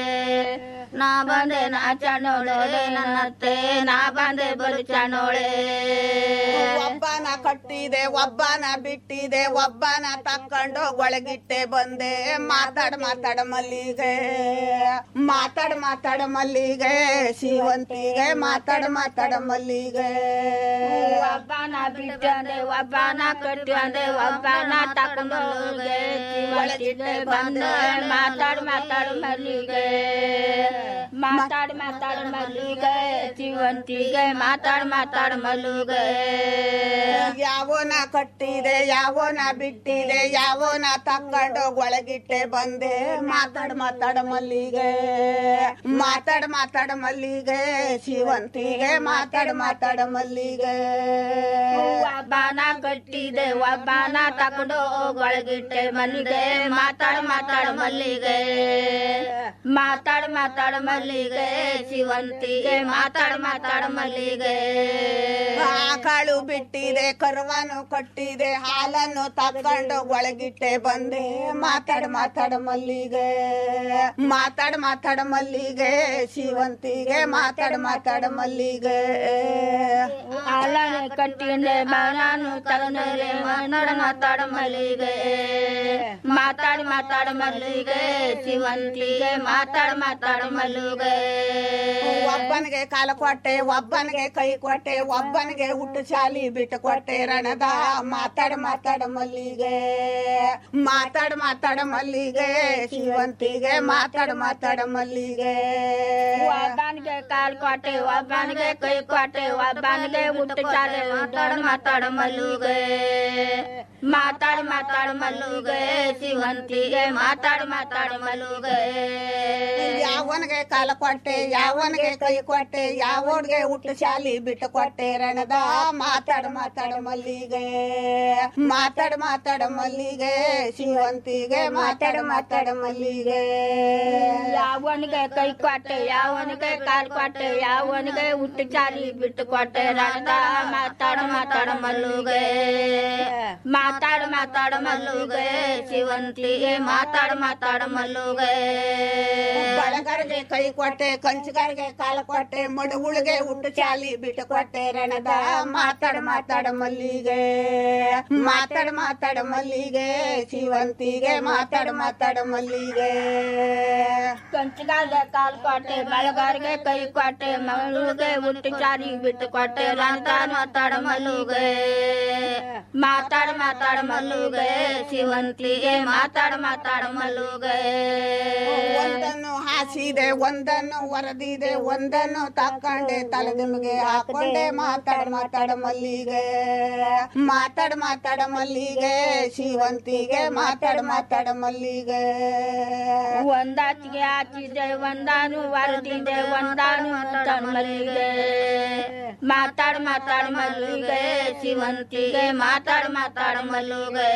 ನಾ ಬಂದೆ ನಾ ಚಣ್ಣೋಳೆ ನನ್ನತ್ತೆ ನಾ ಬಂದೆ ಬಲು ಚಣ್ಣೋಳೆ ಒಬ್ಬನ ಕಟ್ಟಿದೆ ಒಬ್ಬನ ಬಿಟ್ಟಿದೆ ಒಬ್ಬನ ತಕ್ಕೊಂಡು ಒಳಗಿಟ್ಟೆ ಬಂದೆ ಮಾತಾಡ್ ಮಾತಾಡ ಮಲ್ಲಿಗೆ ಮಾತಾಡ್ ಮಾತಾಡ ಮಲ್ಲಿಗೆ ಶಿವಂತಿಗೆ ಮಾತಾಡ್ ಮಾತಾಡ ಮಲ್ಲಿಗೆ ಒಬ್ಬನ ಬಿಟ್ಟಂದೆ ಒಬ್ಬನ ಕಟ್ಟಂದೆ ಒಬ್ಬನ ತಕೊಂಡು ಒಳಗಿಟ್ಟೆ ಬಂದೆ ಮಾತಾಡ್ ಮಾತಾಡು ಮಲ್ಲಿಗೆ ಮಾತಾಡ್ ಮಾತಾಡ್ ಮಲ್ಲಿಗೆ ಜೀವಂತಿಗೆ ಮಾತಾಡ್ ಮಾತಾಡ್ ಮಲ್ಲಿಗೆ ಯಾವನ ಕಟ್ಟಿದೆ ಯಾವನ ಬಿಟ್ಟಿದೆ ಯಾವನ ತಕ್ಕೊಂಡು ಒಳಗಿಟ್ಟೆ ಬಂದೆ ಮಾತಾಡ್ ಮಾತಾಡ ಮಲ್ಲಿಗೆ ಮಾತಾಡ್ ಮಾತಾಡ ಮಲ್ಲಿಗೆ ಶಿವಂತಿಗೆ ಮಾತಾಡ್ ಮಾತಾಡ ಮಲ್ಲಿಗೆ ಒಬ್ಬನ ಕಟ್ಟಿದೆ ಒಬ್ಬನ ತಕೊಂಡು ಒಳಗಿಟ್ಟೆ ಮಲ್ಲಿಗೆ ಮಾತಾಡ್ ಮಾತಾಡ್ ಮಲ್ಲಿಗೆ ಮಾತಾಡ್ ಮಾತಾಡ್ ಮಲ್ಲಿಗೆ ಶಿವಂತಿಗೆ ಮಾತಾಡ್ ಮಾತಾಡ್ ಮಲ್ಲಿಗೆ ಆಕಾಳು ಬಿಟ್ಟಿದೆ ಕರುವನ್ನು ಕಟ್ಟಿದೆ ಹಾಲನ್ನು ತಕೊಂಡು ಒಳಗಿಟ್ಟೆ ಬಂದೆ ಮಾತಾಡ್ ಮಾತಾಡ ಮಲ್ಲಿಗೆ ಮಾತಾಡ್ ಮಾತಾಡ ಮಲ್ಲಿಗೆ ಶಿವಂತಿಗೆ ಮಾತಾಡ್ ಮಾತಾಡ ಮಲ್ಲಿಗೆ ಹಾಲನೆ ಕಟ್ಟಿಂದೆ ಬಾಣಾನು ತಗೊಂಡೆ ಮಾತಾಡ ಮಾತಾಡ ಮಲ್ಲಿಗೆ ಮಾತಾಡಿ ಮಾತಾಡ ಮಲ್ಲಿಗೆ ಶಿವಂತಿಗೆ ಮಾತಾಡ ಮಾತಾಡ ಮಲ್ಲಿಗೆ ಒಬ್ಬನಿಗೆ ಕಾಲ ಕೊಟ್ಟೆ ಒಬ್ಬನಿಗೆ ಕೈ ಕೊಟ್ಟೆ ಒಬ್ಬನಿಗೆ ಹುಟ್ಟು ಶಾಲಿ ಬಿಟ್ಟು ಕೊಟ್ಟೆ ರಣದ ಮಾತಾಡ ಮಾತಾಡ ಮಲ್ಲಿಗೆ ಮಾತಾಡ ಮಾತಾಡ ಮಲ್ಲಿಗೆ ಶಿವಂತಿಗೆ ಮಾತಾಡ ಮಾತಾಡ ಮಲ್ಲಿಗೆ ಒಬ್ಬನಿಗೆ ಕಾಲ್ ಕೊಟ್ಟೆ ಒಬ್ಬನಿಗೆ ಕೈ ಕೊಟ್ಟೆ ಒಬ್ಬನಿಗೆ ಹುಟ್ಟು ಚಾಲೆ ಮಾತಾಡ ಮಾತಾಡ ಮಲ್ಲಿಗೆ ಮಾತಾಡ ಮಾತಾಡ ಮಲ್ಲಿಗೆ ಶಿವಂತಿಗೆ ಮಾತಾಡ ಮಾತಾಡ ಮಲ್ಲಿಗೆ ಯಾವನಿಗೆ ಕಾಲ ಕೊಟ್ಟೆ ಯಾವನಿಗೆ ಕೈ ಕೊಟ್ಟೆ ಯಾವನಿಗೆ ಹುಟ್ಟು ಶಾಲಿ ಬಿಟ್ಟು ಕೊಟ್ಟೆ ರಣದ ಮಾತಾಡ ಮಾತಾಡ ಮಲ್ಲಿಗೆ ಮಾತಾಡ ಮಾತಾಡ ಮಲ್ಲಿಗೆ ಶಿವಂತಿಗೆ ಮಾತಾಡ ಮಾತಾಡ ಮಲ್ಲಿಗೆ ಯಾವನಿಗೆ ಕೈ ಕೊಟ್ಟೆ ಯಾವನಿಗೆ ಕಾಲ್ ಕೊಟ್ಟೆ ಯಾವನಿಗೆ ಹುಟ್ಟು ಚಾಲಿ ಬಿಟ್ಟು ಕೊಟ್ಟೆ ರಣದ ಮಾತಾಡ ಮಾತಾಡ ಮಲ್ಲುಗೆ ಮಾತಾಡ ಮಾತಾಡ ಮಲ್ಲುಗೆ ಶಿವಂತಿಗೆ ಮಾತಾಡ ಮಾತಾಡ ಮಲ್ಲುಗೆ ಬಳಗರಿಗೆ ಕೈ ಕೊಟ್ಟೆ ಕಂಚಗಾರಿಗೆ ಕಾಲ ಕೊಟ್ಟೆ ಮಡುಗುಳಿಗೆ ಹುಟ್ಟು ಚಾಲಿ ಬಿಟ್ಟು ಕೊಟ್ಟೆ ರಣದ ಮಾತಾಡ ಮಾತಾಡ ಮಲ್ಲಿಗೆ ಮಾತಾಡ ಮಾತಾಡ ಮಲ್ಲಿಗೆ ಶಿವಂತಿಗೆ ಮಾತಾಡ ಮಾತಾಡ ಮಲ್ಲಿಗೆ ಕಂಚಗಾರಿಗೆ ಕಾಲ್ ಕೊಟ್ಟೆ ಬಳಗಾರಿಗೆ ಕೈ ಕೊಟ್ಟೆ ಮಲ್ಲುಗೆ ಹುಟ್ಟು ಚಾಲಿ ಬಿಟ್ಟು ಕೊಟ್ಟೆ ರಣದ ಮಾತಾಡ ಮಲ್ಲುಗೆ ಮಾತಾಡ ಮಾತಾಡ ಮಲ್ಲುಗೆ ಶಿವಂತಿಗೆ ಮಾತಾಡ ಮಾತಾಡ ಮಲ್ಲುಗೆ ಒಂದನ್ನು ಹಾಸಿದೆ ಒಂದನ್ನು ವರದಿದೆ ಒಂದನ್ನು ತಕೊಂಡೆ ತಲೆದಿಮ್ಗೆ ಹಾಕೊಂಡೆ ಮಾತಾಡ ಮಾತಾಡ ಮಲ್ಲಿಗೆ ಮಾತಾಡ ಮಾತಾಡ ಮಲ್ಲಿಗೆ ಶಿವಂತಿಗೆ ಮಾತಾಡ ಮಾತಾಡ ಮಲ್ಲಿಗೆ ಒಂದಾಚಿಗೆ ಹಾಚಿದೆ ಒಂದಾನು ವರದಿದೆ ಒಂದಾನು ಮಾತಾಡ ಮಲ್ಲಿಗೆ ಮಾತಾಡ ಮಾತಾಡ ಮಲ್ಲಿಗೆ ಶಿವಂತಿಗೆ ಮಾತಾಡ ಮಾತಾಡ ಮಲ್ಲಿಗೆ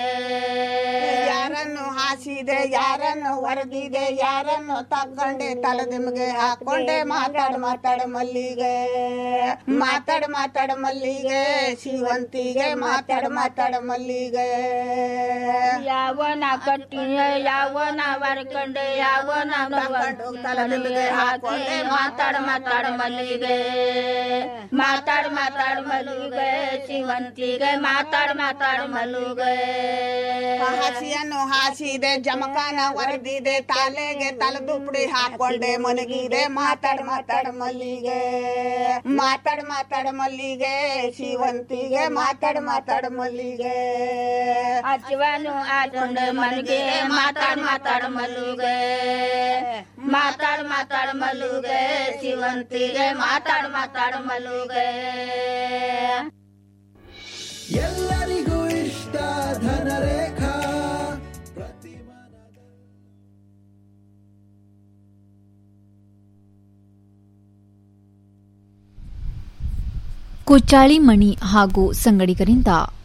ಯಾರನ್ನು ಹಾಸಿದೆ ಯಾರನ್ನು ವರದಿದೆ ಯಾರನ್ನು ತಕೊಂಡೆ ತಲೆದಿಮ್ಗೆ ಹಾಕೊಂಡೆ ಮಾತಾಡ ಮಾತಾಡ ಮಲ್ಲಿಗೆ ಮಾತಾಡ ಮಾತಾಡ ಮಲ್ಲಿಗೆ ಶಿವಂತಿಗೆ ಮಾತಾಡ ಮಾತಾಡ ಮಲ್ಲಿಗೆ ಯಾವನ ಕಟ್ಟಿನ ಯಾವನ ವರ್ಕಂಡೆ ಯಾವನ ತಲೆದಿಮ್ಗೆ ಹಾಕೊಂಡೆ ಮಾತಾಡ ಮಾತಾಡ ಮಲ್ಲಿಗೆ ಮಾತಾಡ ಮಾತಾಡ ಮಲ್ಲಿಗೆ ಶಿವಂತಿಗೆ ಮಾತಾಡ ಮಾತಾಡ ಮಲ್ಲಿಗೆ ಹಸಿಯನ್ನು ಹಾಸಿದೆ ಜಮಖಾನ ವರದಿದೆ ತಾಲೆಗೆ ತಲೆದುಪ್ಪಡಿ ಹಾಕೊಂಡೆ ಮನಗಿದೆ ಮಾತಾಡ ಮಾತಾಡ ಮಲ್ಲಿಗೆ ಮಾತಾಡ ಮಾತಾಡ ಮಲ್ಲಿಗೆ ಶಿವಂತಿಗೆ ಮಾತಾಡ ಮಾತಾಡ ಮಲ್ಲಿಗೆ ಅಜ್ವನು ಆಚೊಂಡೆ ಮನೆಗೆ ಮಾತಾಡ ಮಾತಾಡ ಮಲ್ಲುಗೆ ಮಾತಾಡ ಮಾತಾಡ ಮಲ್ಲುಗೆ ಶಿವಂತಿಗೆ ಮಾತಾಡ ಮಾತಾಡ ಮಲ್ಲುಗೆ ಎಲ್ಲರಿಗೂ ಇಷ್ಟ ಧನರೇಖಾ ಕುಚಾಳಿ ಮಣಿ ಹಾಗೂ ಸಂಗಡಿಗರಿಂದ